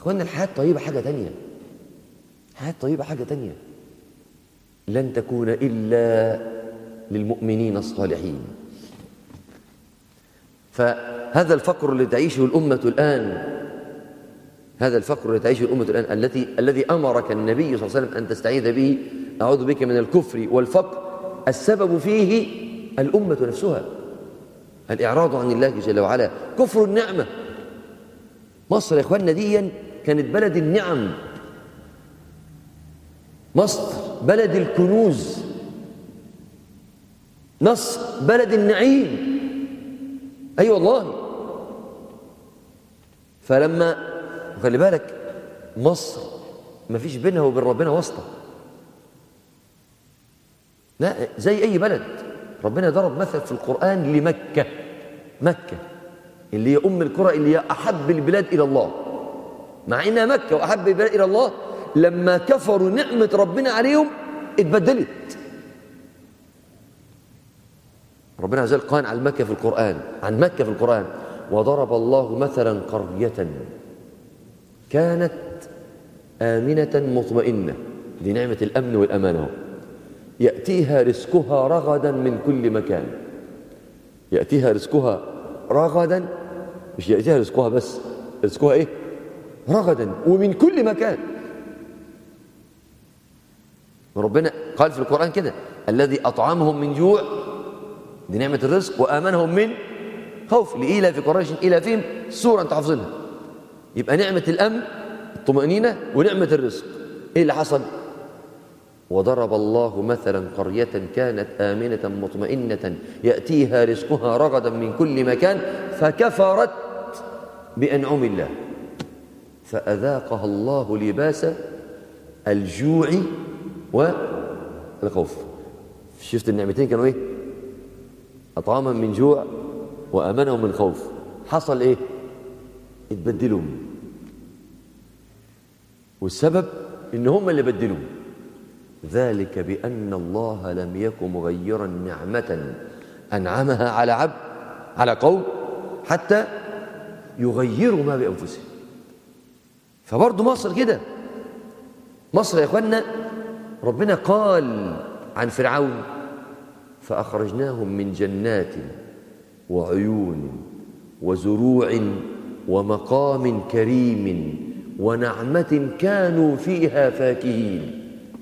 اخوانا الحياة الطيبة حاجة تانية الحياة الطيبة حاجة تانية لن تكون إلا للمؤمنين الصالحين فهذا الفقر الذي تعيشه الأمة الآن هذا الفقر الذي تعيشه الأمة الآن التي الذي أمرك النبي صلى الله عليه وسلم أن تستعيذ به أعوذ بك من الكفر والفقر السبب فيه الأمة نفسها الإعراض عن الله جل وعلا كفر النعمة مصر يا إخواننا ديا كانت بلد النعم مصر بلد الكنوز مصر بلد النعيم أي أيوة والله فلما خلي بالك مصر ما فيش بينها وبين ربنا واسطة لا زي أي بلد ربنا ضرب مثل في القرآن لمكة مكة اللي هي أم القرى اللي هي أحب البلاد إلى الله مع إنها مكة وأحب البلاد إلى الله لما كفروا نعمة ربنا عليهم اتبدلت ربنا عز وجل قال عن مكة في القرآن عن مكة في القرآن وضرب الله مثلا قرية كانت آمنة مطمئنة دي نعمة الأمن والأمان يأتيها رزقها رغدا من كل مكان يأتيها رزقها رغدا مش يأتيها رزقها بس رزقها إيه رغدا ومن كل مكان ربنا قال في القرآن كده الذي أطعمهم من جوع دي نعمة الرزق وآمنهم من خوف لإيلا في قريش إلى فيهم سورة أنت حافظينها يبقى نعمة الأمن الطمأنينة ونعمة الرزق إيه اللي حصل وضرب الله مثلا قرية كانت آمنة مطمئنة يأتيها رزقها رغدا من كل مكان فكفرت بأنعم الله فأذاقها الله لباس الجوع والخوف شفت النعمتين كانوا ايه أطعاما من جوع وأمنهم من خوف حصل ايه اتبدلوا والسبب ان هم اللي بدلوا ذلك بأن الله لم يكن مغيرا نعمة أنعمها على عبد على قوم حتى يغيروا ما بأنفسهم فبرضه مصر كده مصر يا اخوانا ربنا قال عن فرعون فأخرجناهم من جنات وعيون وزروع ومقام كريم ونعمة كانوا فيها فاكهين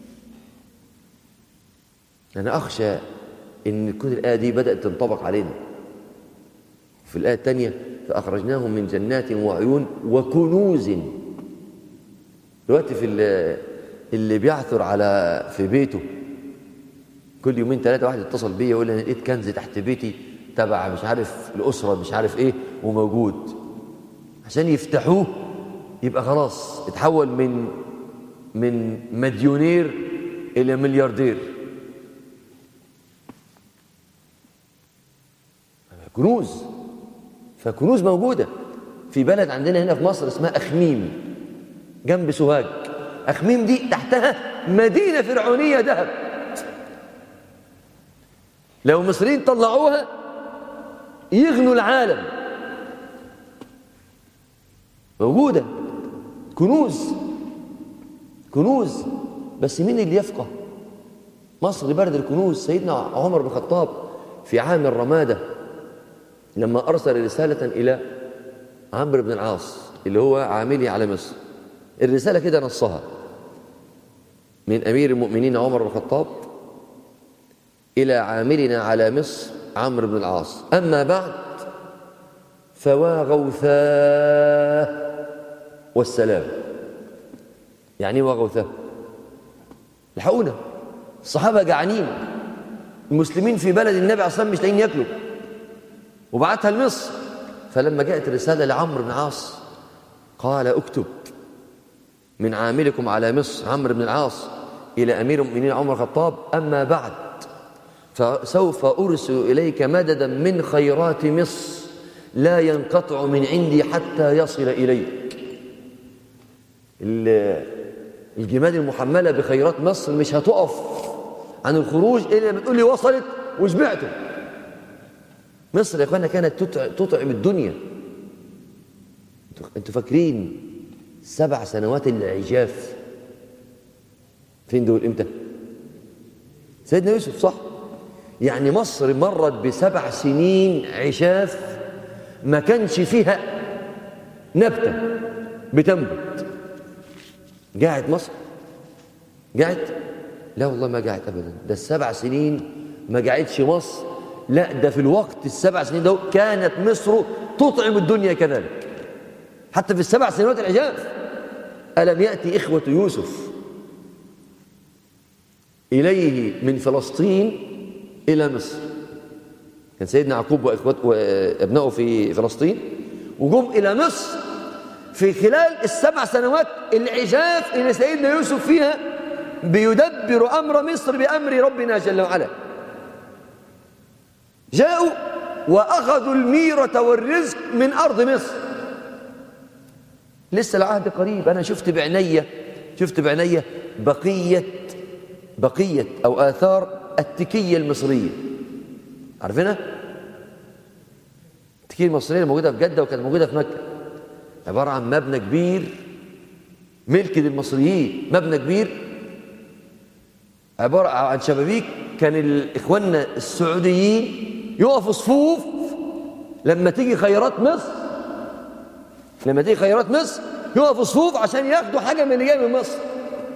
أنا أخشى إن تكون الآية دي بدأت تنطبق علينا في الآية الثانية فأخرجناهم من جنات وعيون وكنوز دلوقتي في اللي بيعثر على في بيته كل يومين ثلاثة واحد يتصل بيا يقول لي أنا لقيت كنز تحت بيتي تبع مش عارف الأسرة مش عارف إيه وموجود عشان يفتحوه يبقى خلاص اتحول من من مديونير إلى ملياردير كنوز فكنوز موجودة في بلد عندنا هنا في مصر اسمها أخميم جنب سوهاج أخميم دي تحتها مدينة فرعونية ذهب لو المصريين طلعوها يغنوا العالم موجودة كنوز كنوز بس مين اللي يفقه مصر برد الكنوز سيدنا عمر بن الخطاب في عام الرمادة لما أرسل رسالة إلى عمرو بن العاص اللي هو عاملي على مصر الرسالة كده نصها من أمير المؤمنين عمر بن الخطاب إلى عاملنا على مصر عمرو بن العاص أما بعد فوا غوثاه والسلام يعني ايه وغوثاه الحقونا الصحابة جعانين المسلمين في بلد النبي عليه الصلاة والسلام مش لاقيين ياكلوا وبعتها لمصر فلما جاءت الرسالة لعمرو بن العاص قال اكتب من عاملكم على مصر عمرو بن العاص إلى أمير المؤمنين عمر الخطاب أما بعد فسوف أرسل إليك مددا من خيرات مصر لا ينقطع من عندي حتى يصل إليك الجمال المحملة بخيرات مصر مش هتقف عن الخروج إلا بتقول لي وصلت وشبعته مصر يا اخوانا كانت تطعم الدنيا انتوا فاكرين سبع سنوات العجاف فين دول امتى سيدنا يوسف صح يعني مصر مرت بسبع سنين عشاف ما كانش فيها نبتة بتنبت قاعد مصر قاعد لا والله ما قاعد أبدا ده السبع سنين ما قاعدش مصر لا ده في الوقت السبع سنين ده كانت مصر تطعم الدنيا كذلك حتى في السبع سنوات العجاف ألم يأتي إخوة يوسف إليه من فلسطين إلى مصر كان سيدنا يعقوب وإخوته وأبنائه في فلسطين وجم إلى مصر في خلال السبع سنوات العجاف اللي سيدنا يوسف فيها بيدبر أمر مصر بأمر ربنا جل وعلا جاءوا وأخذوا الميرة والرزق من أرض مصر لسه العهد قريب أنا شفت بعينيا شفت بعينيا بقية بقية أو آثار التكية المصرية عارفينها؟ التكية المصرية موجودة في جدة وكانت موجودة في مكة عبارة عن مبنى كبير ملك للمصريين مبنى كبير عبارة عن شبابيك كان إخواننا السعوديين يقفوا صفوف لما تيجي خيرات مصر لما تيجي خيرات مصر يقفوا صفوف عشان ياخدوا حاجة من اللي جاي من مصر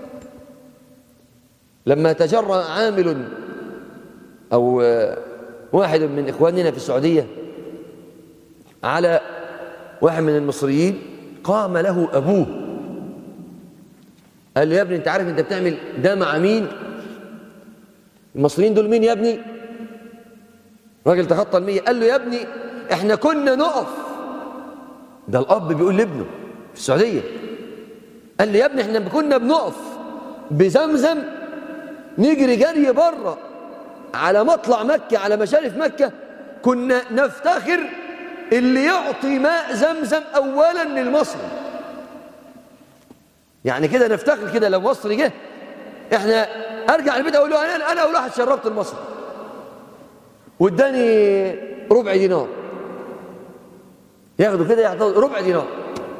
لما تجرأ عامل أو واحد من إخواننا في السعودية على واحد من المصريين قام له أبوه قال له يا ابني أنت عارف أنت بتعمل ده مع مين المصريين دول مين يا ابني راجل تخطى المية قال له يا ابني احنا كنا نقف ده الأب بيقول لابنه في السعودية قال لي يا ابني احنا كنا بنقف بزمزم نجري جري بره على مطلع مكة على مشارف مكة كنا نفتخر اللي يعطي ماء زمزم أولا للمصري يعني كده نفتخر كده لو مصري جه احنا ارجع البيت اقول له انا انا اول واحد شربت المصري واداني ربع دينار ياخدوا كده يعطوا ربع دينار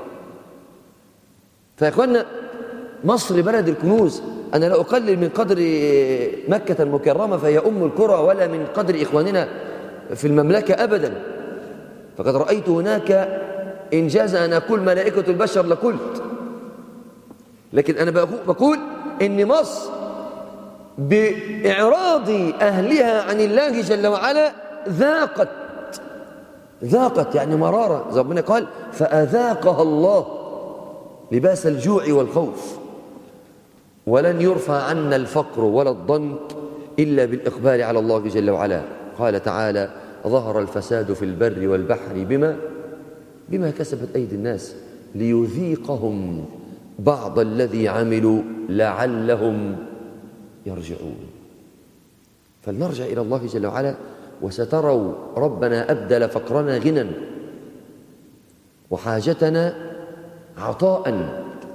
فيا اخوانا مصر بلد الكنوز أنا لا أقلل من قدر مكة المكرمة فهي أم القرى ولا من قدر إخواننا في المملكة أبدا فقد رأيت هناك إن جاز أن أقول ملائكة البشر لقلت لكن أنا بقول إن مصر بإعراض أهلها عن الله جل وعلا ذاقت ذاقت يعني مرارة زي ربنا قال فأذاقها الله لباس الجوع والخوف ولن يرفع عنا الفقر ولا الضنك إلا بالإقبال على الله جل وعلا قال تعالى ظهر الفساد في البر والبحر بما بما كسبت أيدي الناس ليذيقهم بعض الذي عملوا لعلهم يرجعون فلنرجع إلى الله جل وعلا وستروا ربنا أبدل فقرنا غنى وحاجتنا عطاء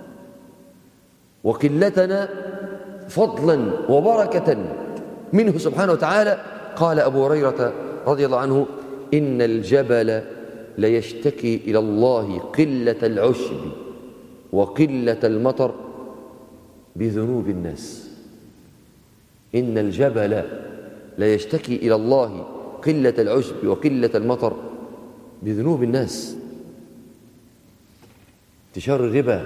وقلتنا فضلا وبركة منه سبحانه وتعالى قال أبو هريرة رضي الله عنه إن الجبل ليشتكي إلى الله قلة العشب وقلة المطر بذنوب الناس إن الجبل ليشتكي إلى الله قلة العشب وقلة المطر بذنوب الناس انتشار الربا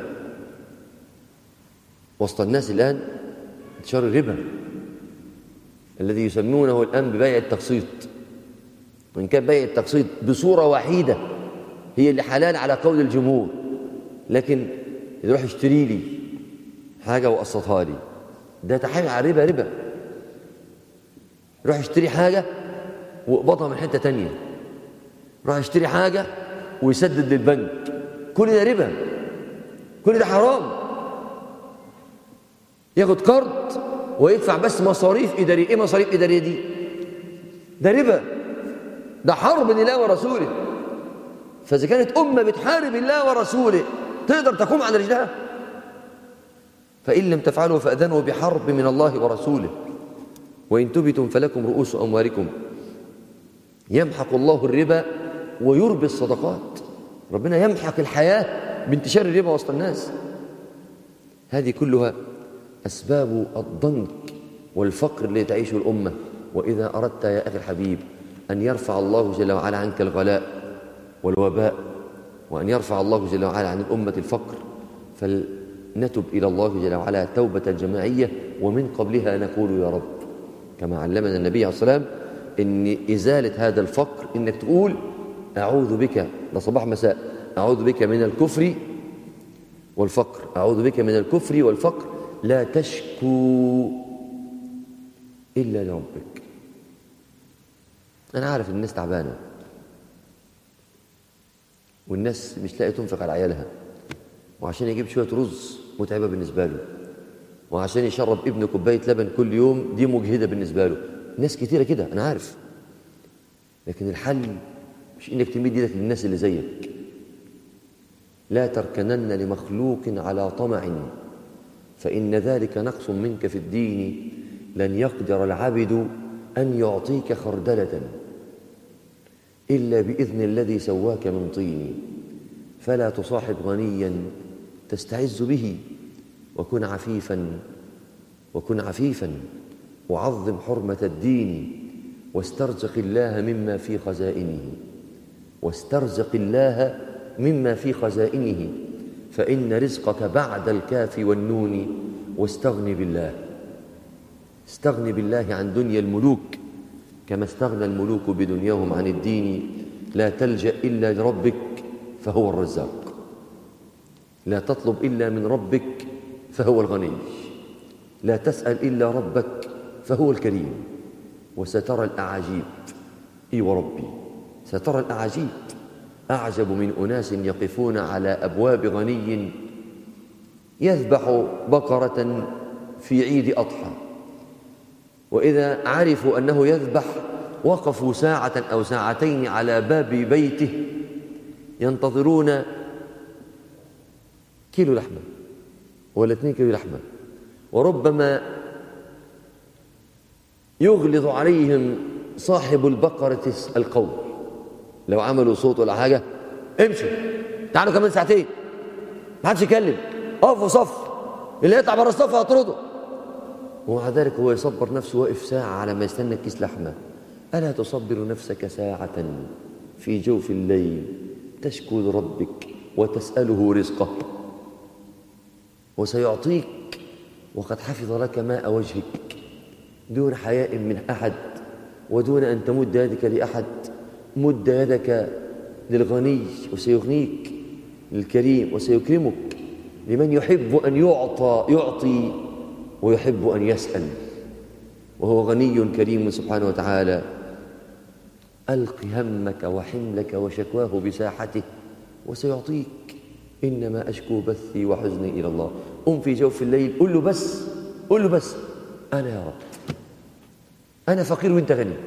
وسط الناس الآن انتشار الربا الذي يسمونه الآن ببيع التقسيط وإن كان بيع التقسيط بصورة وحيدة هي اللي حلال على قول الجمهور لكن يروح يشتري لي حاجة وقسطها لي ده تحايل على الربا ربا يروح يشتري حاجة ويقبضها من حتة تانية يروح يشتري حاجة ويسدد للبنك كل ده ربا كل ده حرام ياخد قرض ويدفع بس مصاريف إدارية إيه مصاريف إدارية دي ده ربا ده حرب لله ورسوله فإذا كانت أمة بتحارب الله ورسوله تقدر تقوم على رجلها فإن لم تفعلوا فأذنوا بحرب من الله ورسوله وإن تبتم فلكم رؤوس أموالكم يمحق الله الربا ويربي الصدقات ربنا يمحق الحياة بانتشار الربا وسط الناس هذه كلها أسباب الضنك والفقر اللي تعيشه الأمة وإذا أردت يا أخي الحبيب أن يرفع الله جل وعلا عنك الغلاء والوباء وأن يرفع الله جل وعلا عن الأمة الفقر فلنتب إلى الله جل وعلا توبة جماعية ومن قبلها نقول يا رب كما علمنا النبي عليه الصلاة والسلام إن إزالة هذا الفقر إنك تقول أعوذ بك ده صباح مساء أعوذ بك من الكفر والفقر أعوذ بك من الكفر والفقر لا تشكو إلا لربك أنا عارف الناس تعبانة والناس مش لاقي تنفق على عيالها وعشان يجيب شوية رز متعبة بالنسبة له وعشان يشرب ابنه كوباية لبن كل يوم دي مجهدة بالنسبة له ناس كتيرة كده أنا عارف لكن الحل مش إنك تمد إيدك للناس اللي زيك لا تركنن لمخلوق على طمع فإن ذلك نقص منك في الدين لن يقدر العبد أن يعطيك خردلة إلا بإذن الذي سواك من طين فلا تصاحب غنيا تستعز به وكن عفيفا وكن عفيفا وعظم حرمة الدين واسترزق الله مما في خزائنه واسترزق الله مما في خزائنه فإن رزقك بعد الكاف والنون واستغن بالله استغن بالله عن دنيا الملوك كما استغنى الملوك بدنياهم عن الدين لا تلجأ إلا لربك فهو الرزاق لا تطلب إلا من ربك فهو الغني لا تسأل إلا ربك فهو الكريم وسترى الأعاجيب إي وربي سترى الأعاجيب أعجب من أناس يقفون على أبواب غني يذبح بقرة في عيد أضحى وإذا عرفوا أنه يذبح وقفوا ساعة أو ساعتين على باب بيته ينتظرون كيلو لحمة ولا اثنين كيلو لحمة وربما يغلظ عليهم صاحب البقرة القول لو عملوا صوت ولا حاجة امشوا تعالوا كمان ساعتين ما حدش يكلم اقفوا صف اللي يطلع بره الصف هطرده ومع ذلك هو يصبر نفسه واقف ساعة على ما يستنى كيس لحمة ألا تصبر نفسك ساعة في جوف الليل تشكو لربك وتسأله رزقه وسيعطيك وقد حفظ لك ماء وجهك دون حياء من أحد ودون أن تمد يدك لأحد مد يدك للغني وسيغنيك للكريم وسيكرمك لمن يحب أن يعطى يعطي ويحب أن يسأل وهو غني كريم سبحانه وتعالى ألق همك وحملك وشكواه بساحته وسيعطيك إنما أشكو بثي وحزني إلى الله قم في جوف الليل قل له بس قل له بس أنا يا رب أنا فقير وأنت غني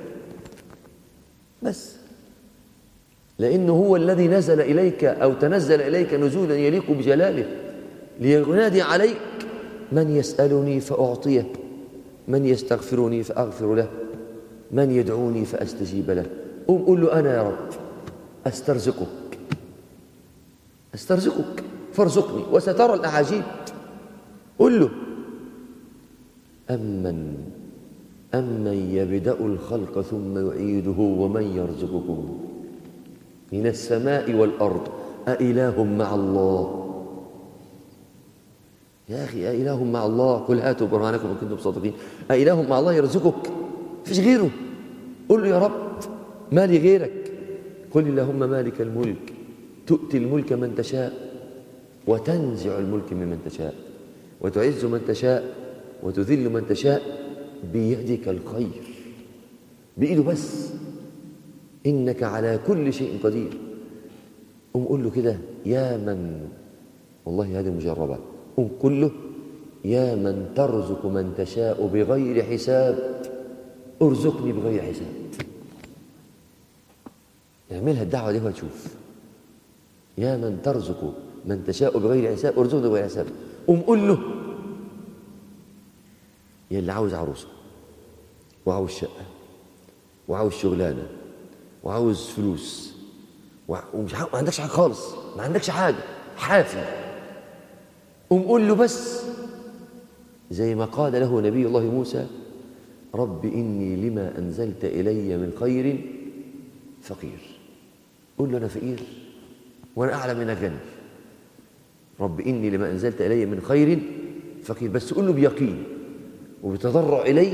بس لأنه هو الذي نزل إليك أو تنزل إليك نزولا يليق بجلاله لينادي عليك من يسألني فأعطيه من يستغفرني فأغفر له من يدعوني فأستجيب له قم قل له أنا يا رب أسترزقك أسترزقك فارزقني وسترى الأعاجيب قل له أمن أمن يبدأ الخلق ثم يعيده ومن يرزقكم من السماء والأرض أإله مع الله يا أخي أإله مع الله قل هاتوا برهانكم إن كنتم صادقين أإله مع الله يرزقك فيش غيره قل له يا رب ما لي غيرك قل اللهم مالك الملك تؤتي الملك من تشاء وتنزع الملك ممن تشاء وتعز من تشاء وتذل من تشاء بيدك الخير بإيده بس إنك على كل شيء قدير قم قل له كده يا من والله هذه مجربة قم قل له يا من ترزق من تشاء بغير حساب ارزقني بغير حساب اعملها الدعوة دي وهتشوف يا من ترزق من تشاء بغير حساب ارزقني بغير حساب قم قل له يا اللي عاوز عروسه وعاوز شقة وعاوز شغلانة وعاوز فلوس ومش عاوز ما عندكش حاجة خالص ما عندكش حاجة حافي قوم قول له بس زي ما قال له نبي الله موسى رب إني لما أنزلت إلي من خير فقير قول له أنا فقير وأنا أعلم منك غني رب إني لما أنزلت إلي من خير فقير بس قول له بيقين وبتضرع إلي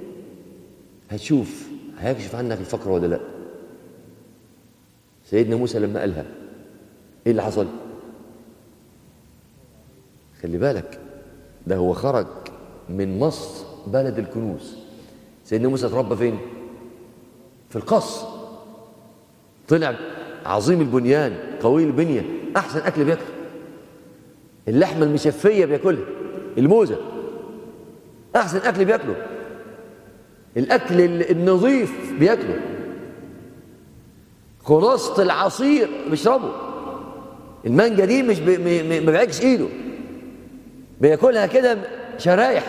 هتشوف هيكشف عنك الفقر ولا لا سيدنا موسى لما قالها ايه اللي حصل خلي بالك ده هو خرج من مصر بلد الكنوز سيدنا موسى اتربى فين في القصر طلع عظيم البنيان قوي البنية أحسن أكل بياكله اللحمة المشفية بياكلها الموزة أحسن أكل بياكله الأكل النظيف بياكله خلاصة العصير بيشربه المانجا دي مش بي ما بيعكش ايده بياكلها كده شرايح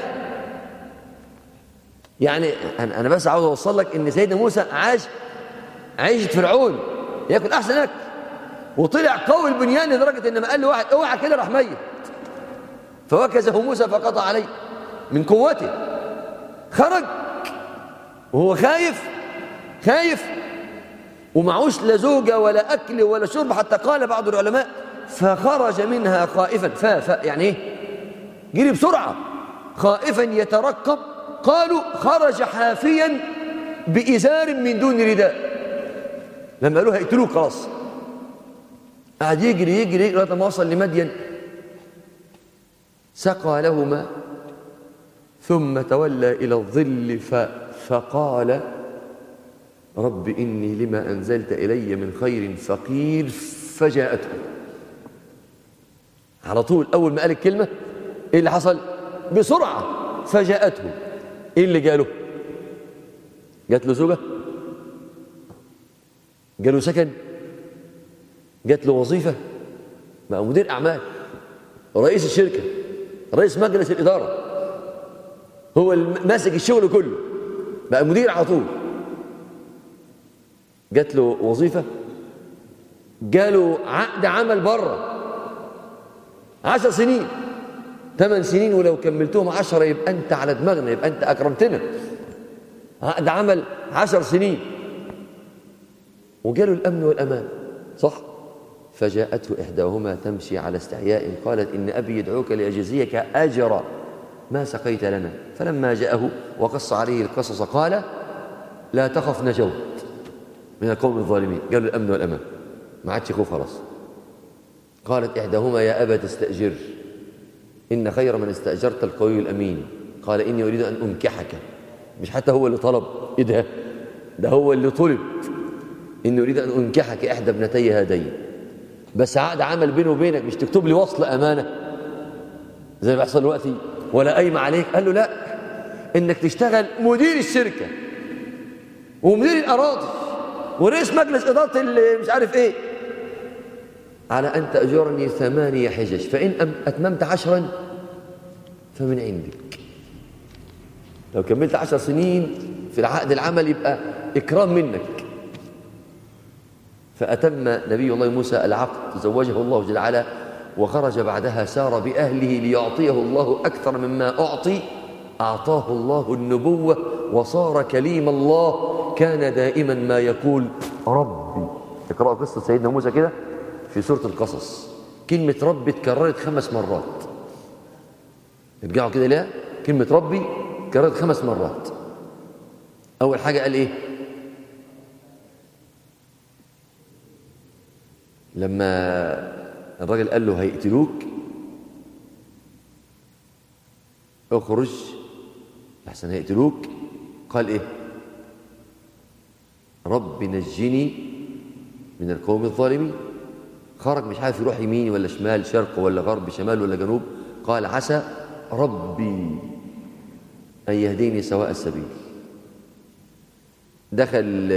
يعني انا بس عاوز اوصل لك ان سيدنا موسى عاش عيشة فرعون ياكل احسن اكل وطلع قوي البنيان لدرجه ان ما قال له واحد اوعى كده راح ميت فوكزه موسى فقطع عليه من قوته خرج وهو خايف خايف ومعوش لا زوجة ولا أكل ولا شرب حتى قال بعض العلماء فخرج منها خائفا فا فا يعني ايه جري بسرعة خائفا يترقب قالوا خرج حافيا بإزار من دون رداء لما قالوا هيقتلوه خلاص قعد يجري يجري يجري لغايه ما وصل لمدين سقى لهما ثم تولى إلى الظل فقال رب إني لما أنزلت إلي من خير فقير فجاءته على طول أول ما قال الكلمة إيه اللي حصل بسرعة فجاءته إيه اللي جاله جات له زوجة جاله سكن جات له وظيفة بقى مدير أعمال رئيس الشركة رئيس مجلس الإدارة هو ماسك الشغل كله بقى مدير على طول جات له وظيفة جاله عقد عمل بره عشر سنين ثمان سنين ولو كملتهم عشرة يبقى أنت على دماغنا يبقى أنت أكرمتنا عقد عمل عشر سنين وجاله الأمن والأمان صح فجاءته إحداهما تمشي على استحياء قالت إن أبي يدعوك لأجزيك أجر ما سقيت لنا فلما جاءه وقص عليه القصص قال لا تخف نجوت من القوم الظالمين قالوا الأمن والأمان ما عادش خوف خلاص قالت إحداهما يا أبا تستأجر إن خير من استأجرت القوي الأمين قال إني أريد أن أنكحك مش حتى هو اللي طلب إيه ده ده هو اللي طلب إني أريد أن أنكحك إحدى ابنتي هذين بس عقد عمل بيني وبينك مش تكتب لي وصل أمانة زي ما بيحصل دلوقتي ولا قايمة عليك قال له لا إنك تشتغل مدير الشركة ومدير الأراضي ورئيس مجلس إدارة اللي مش عارف إيه على أن تأجرني ثمانية حجج فإن أتممت عشرا فمن عندك لو كملت عشر سنين في العقد العمل يبقى إكرام منك فأتم نبي الله موسى العقد تزوجه الله جل وعلا وخرج بعدها سار بأهله ليعطيه الله أكثر مما أعطي أعطاه الله النبوة وصار كليم الله كان دائما ما يقول ربي اقرأوا قصة سيدنا موسى كده في سورة القصص كلمة ربي اتكررت خمس مرات ارجعوا كده ليها كلمة ربي اتكررت خمس مرات أول حاجة قال إيه لما الراجل قال له هيقتلوك اخرج لحسن هيقتلوك قال ايه رب نجني من القوم الظالمين خرج مش عارف يروح يمين ولا شمال شرق ولا غرب شمال ولا جنوب قال عسى ربي أن يهديني سواء السبيل دخل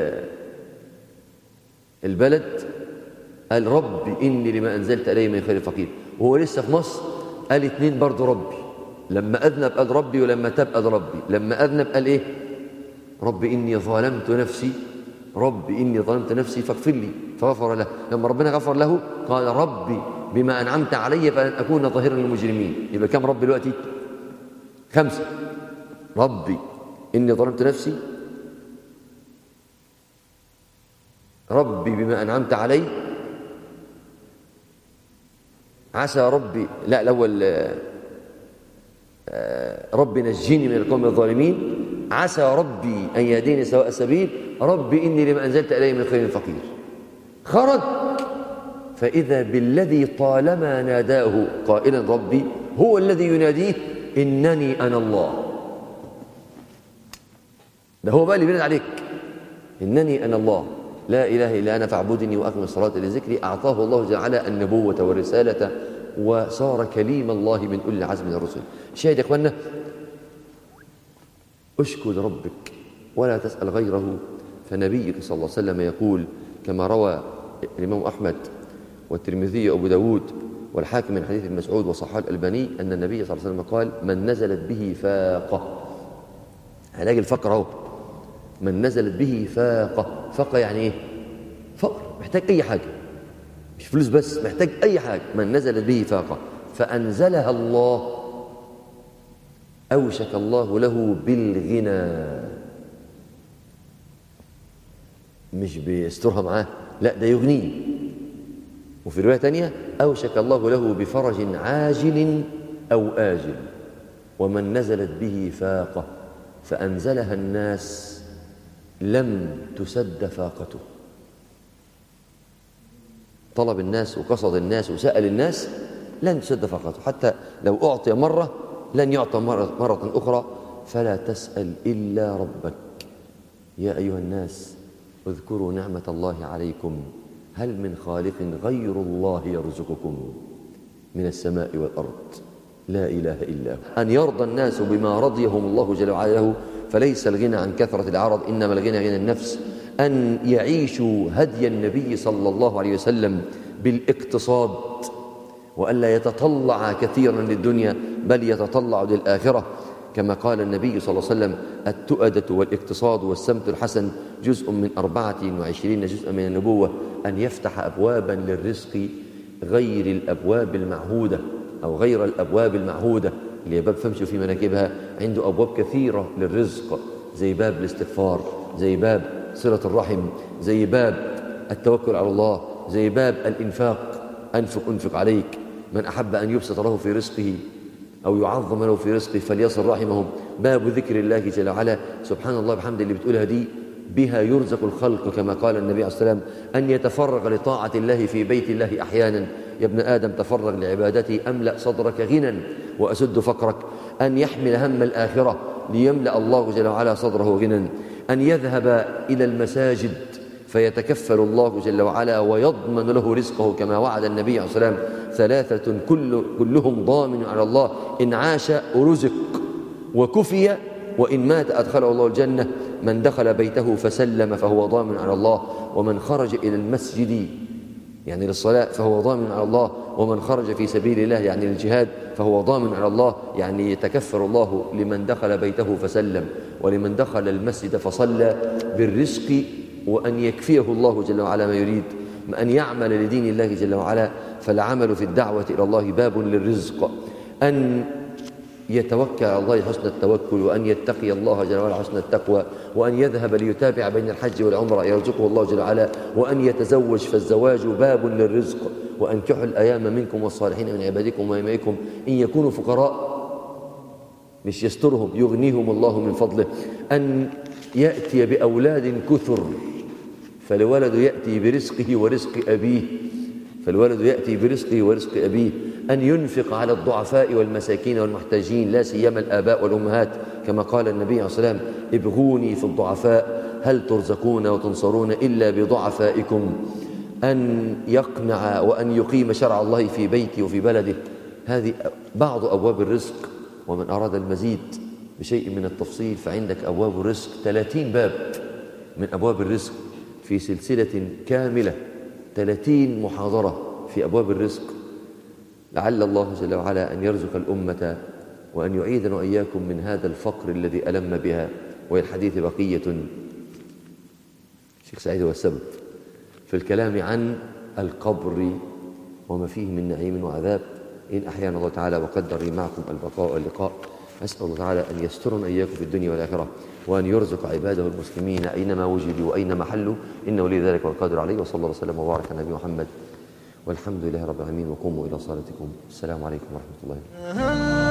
البلد قال ربي إني لما أنزلت إلي من خير فقير وهو لسه في مصر قال اتنين برضه ربي لما أذنب قال ربي ولما تاب قال ربي لما أذنب قال إيه رب إني ظلمت نفسي رب إني ظلمت نفسي فاغفر لي فغفر له لما ربنا غفر له قال ربي بما أنعمت علي فلن أكون ظاهرا للمجرمين يبقى كم رب دلوقتي خمسة ربي إني ظلمت نفسي ربي بما أنعمت علي عسى ربي لا الأول ربي نجيني من القوم الظالمين عسى ربي أن يهديني سواء السبيل ربي إني لما أنزلت إلي من خير فقير خرج فإذا بالذي طالما ناداه قائلا ربي هو الذي يناديه إنني أنا الله ده هو بقى اللي بيناد عليك إنني أنا الله لا إله إلا أنا فاعبدني وأقم الصلاة لذكري أعطاه الله جل وعلا النبوة والرسالة وصار كليم الله من أولي العزم من الرسل شاهد يا إخوانا اشكو لربك ولا تسأل غيره فنبيك صلى الله عليه وسلم يقول كما روى الإمام أحمد والترمذي وأبو داود والحاكم من حديث المسعود وصحاب الألباني أن النبي صلى الله عليه وسلم قال من نزلت به فاقة علاج الفقر اهو من نزلت به فاقة فاقة يعني ايه فقر محتاج أي حاجة مش فلوس بس محتاج أي حاجة من نزلت به فاقة فأنزلها الله أوشك الله له بالغنى مش بيسترها معاه لا ده يغنيه وفي رواية تانية أوشك الله له بفرج عاجل أو آجل ومن نزلت به فاقة فأنزلها الناس لم تسد فاقته طلب الناس وقصد الناس وسأل الناس لن تسد فاقته حتى لو أعطي مرة لن يعطى مرة, مرة أخرى فلا تسأل إلا ربك يا أيها الناس اذكروا نعمة الله عليكم هل من خالق غير الله يرزقكم من السماء والأرض لا إله إلا هو أن يرضى الناس بما رضيهم الله جل وعلا له فليس الغنى عن كثرة العرض إنما الغنى غنى النفس أن يعيشوا هدي النبي صلى الله عليه وسلم بالاقتصاد وألا يتطلع كثيرا للدنيا بل يتطلع للآخرة كما قال النبي صلى الله عليه وسلم التؤدة والاقتصاد والسمت الحسن جزء من أربعة وعشرين جزء من النبوة أن يفتح أبوابا للرزق غير الأبواب المعهودة أو غير الأبواب المعهودة اللي باب فمشوا في مناكبها عنده أبواب كثيرة للرزق زي باب الاستغفار زي باب صلة الرحم زي باب التوكل على الله زي باب الإنفاق أنفق أنفق عليك من أحب أن يبسط له في رزقه أو يعظم له في رزقه فليصل رحمهم باب ذكر الله جل وعلا سبحان الله بحمد اللي بتقولها دي بها يرزق الخلق كما قال النبي عليه الصلاة والسلام أن يتفرغ لطاعة الله في بيت الله أحيانا يا ابن آدم تفرغ لعبادتي أملأ صدرك غنى وأسد فقرك أن يحمل هم الآخرة ليملأ الله جل وعلا صدره غنى أن يذهب إلى المساجد فيتكفل الله جل وعلا ويضمن له رزقه كما وعد النبي عليه الصلاة والسلام ثلاثة كل كلهم ضامن على الله إن عاش رزق وكفي وإن مات أدخله الله الجنة من دخل بيته فسلم فهو ضامن على الله ومن خرج إلى المسجد يعني للصلاة فهو ضامن على الله ومن خرج في سبيل الله يعني للجهاد فهو ضامن على الله يعني يتكفر الله لمن دخل بيته فسلم ولمن دخل المسجد فصلى بالرزق وأن يكفيه الله جل وعلا ما يريد أن يعمل لدين الله جل وعلا فالعمل في الدعوة إلى الله باب للرزق أن يتوكل على الله حسن التوكل وأن يتقي الله جل وعلا حسن التقوى وأن يذهب ليتابع بين الحج والعمرة يرزقه الله جل وعلا وأن يتزوج فالزواج باب للرزق وأنكحوا الأيام منكم والصالحين من عبادكم وإمائكم إن يكونوا فقراء مش يسترهم يغنيهم الله من فضله أن يأتي بأولاد كثر فالولد يأتي برزقه ورزق أبيه فالولد يأتي برزقه ورزق أبيه أن ينفق على الضعفاء والمساكين والمحتاجين لا سيما الآباء والأمهات كما قال النبي عليه الصلاة والسلام ابغوني في الضعفاء هل ترزقون وتنصرون إلا بضعفائكم أن يقنع وأن يقيم شرع الله في بيته وفي بلده هذه بعض أبواب الرزق ومن أراد المزيد بشيء من التفصيل فعندك أبواب الرزق 30 باب من أبواب الرزق في سلسلة كاملة 30 محاضرة في أبواب الرزق لعل الله جل وعلا أن يرزق الأمة وأن يعيدنا وإياكم من هذا الفقر الذي ألم بها والحديث بقية الشيخ سعيد هو السبب في الكلام عن القبر وما فيه من نعيم وعذاب إن أحيانا الله تعالى وقدر لي معكم البقاء واللقاء أسأل الله تعالى أن يسترنا إياكم في الدنيا والآخرة وأن يرزق عباده المسلمين أينما وجدوا وأينما حلوا إنه لي ذلك والقادر عليه وصلى الله وسلم وبارك على نبي محمد والحمد لله رب العالمين وقوموا إلى صلاتكم السلام عليكم ورحمة الله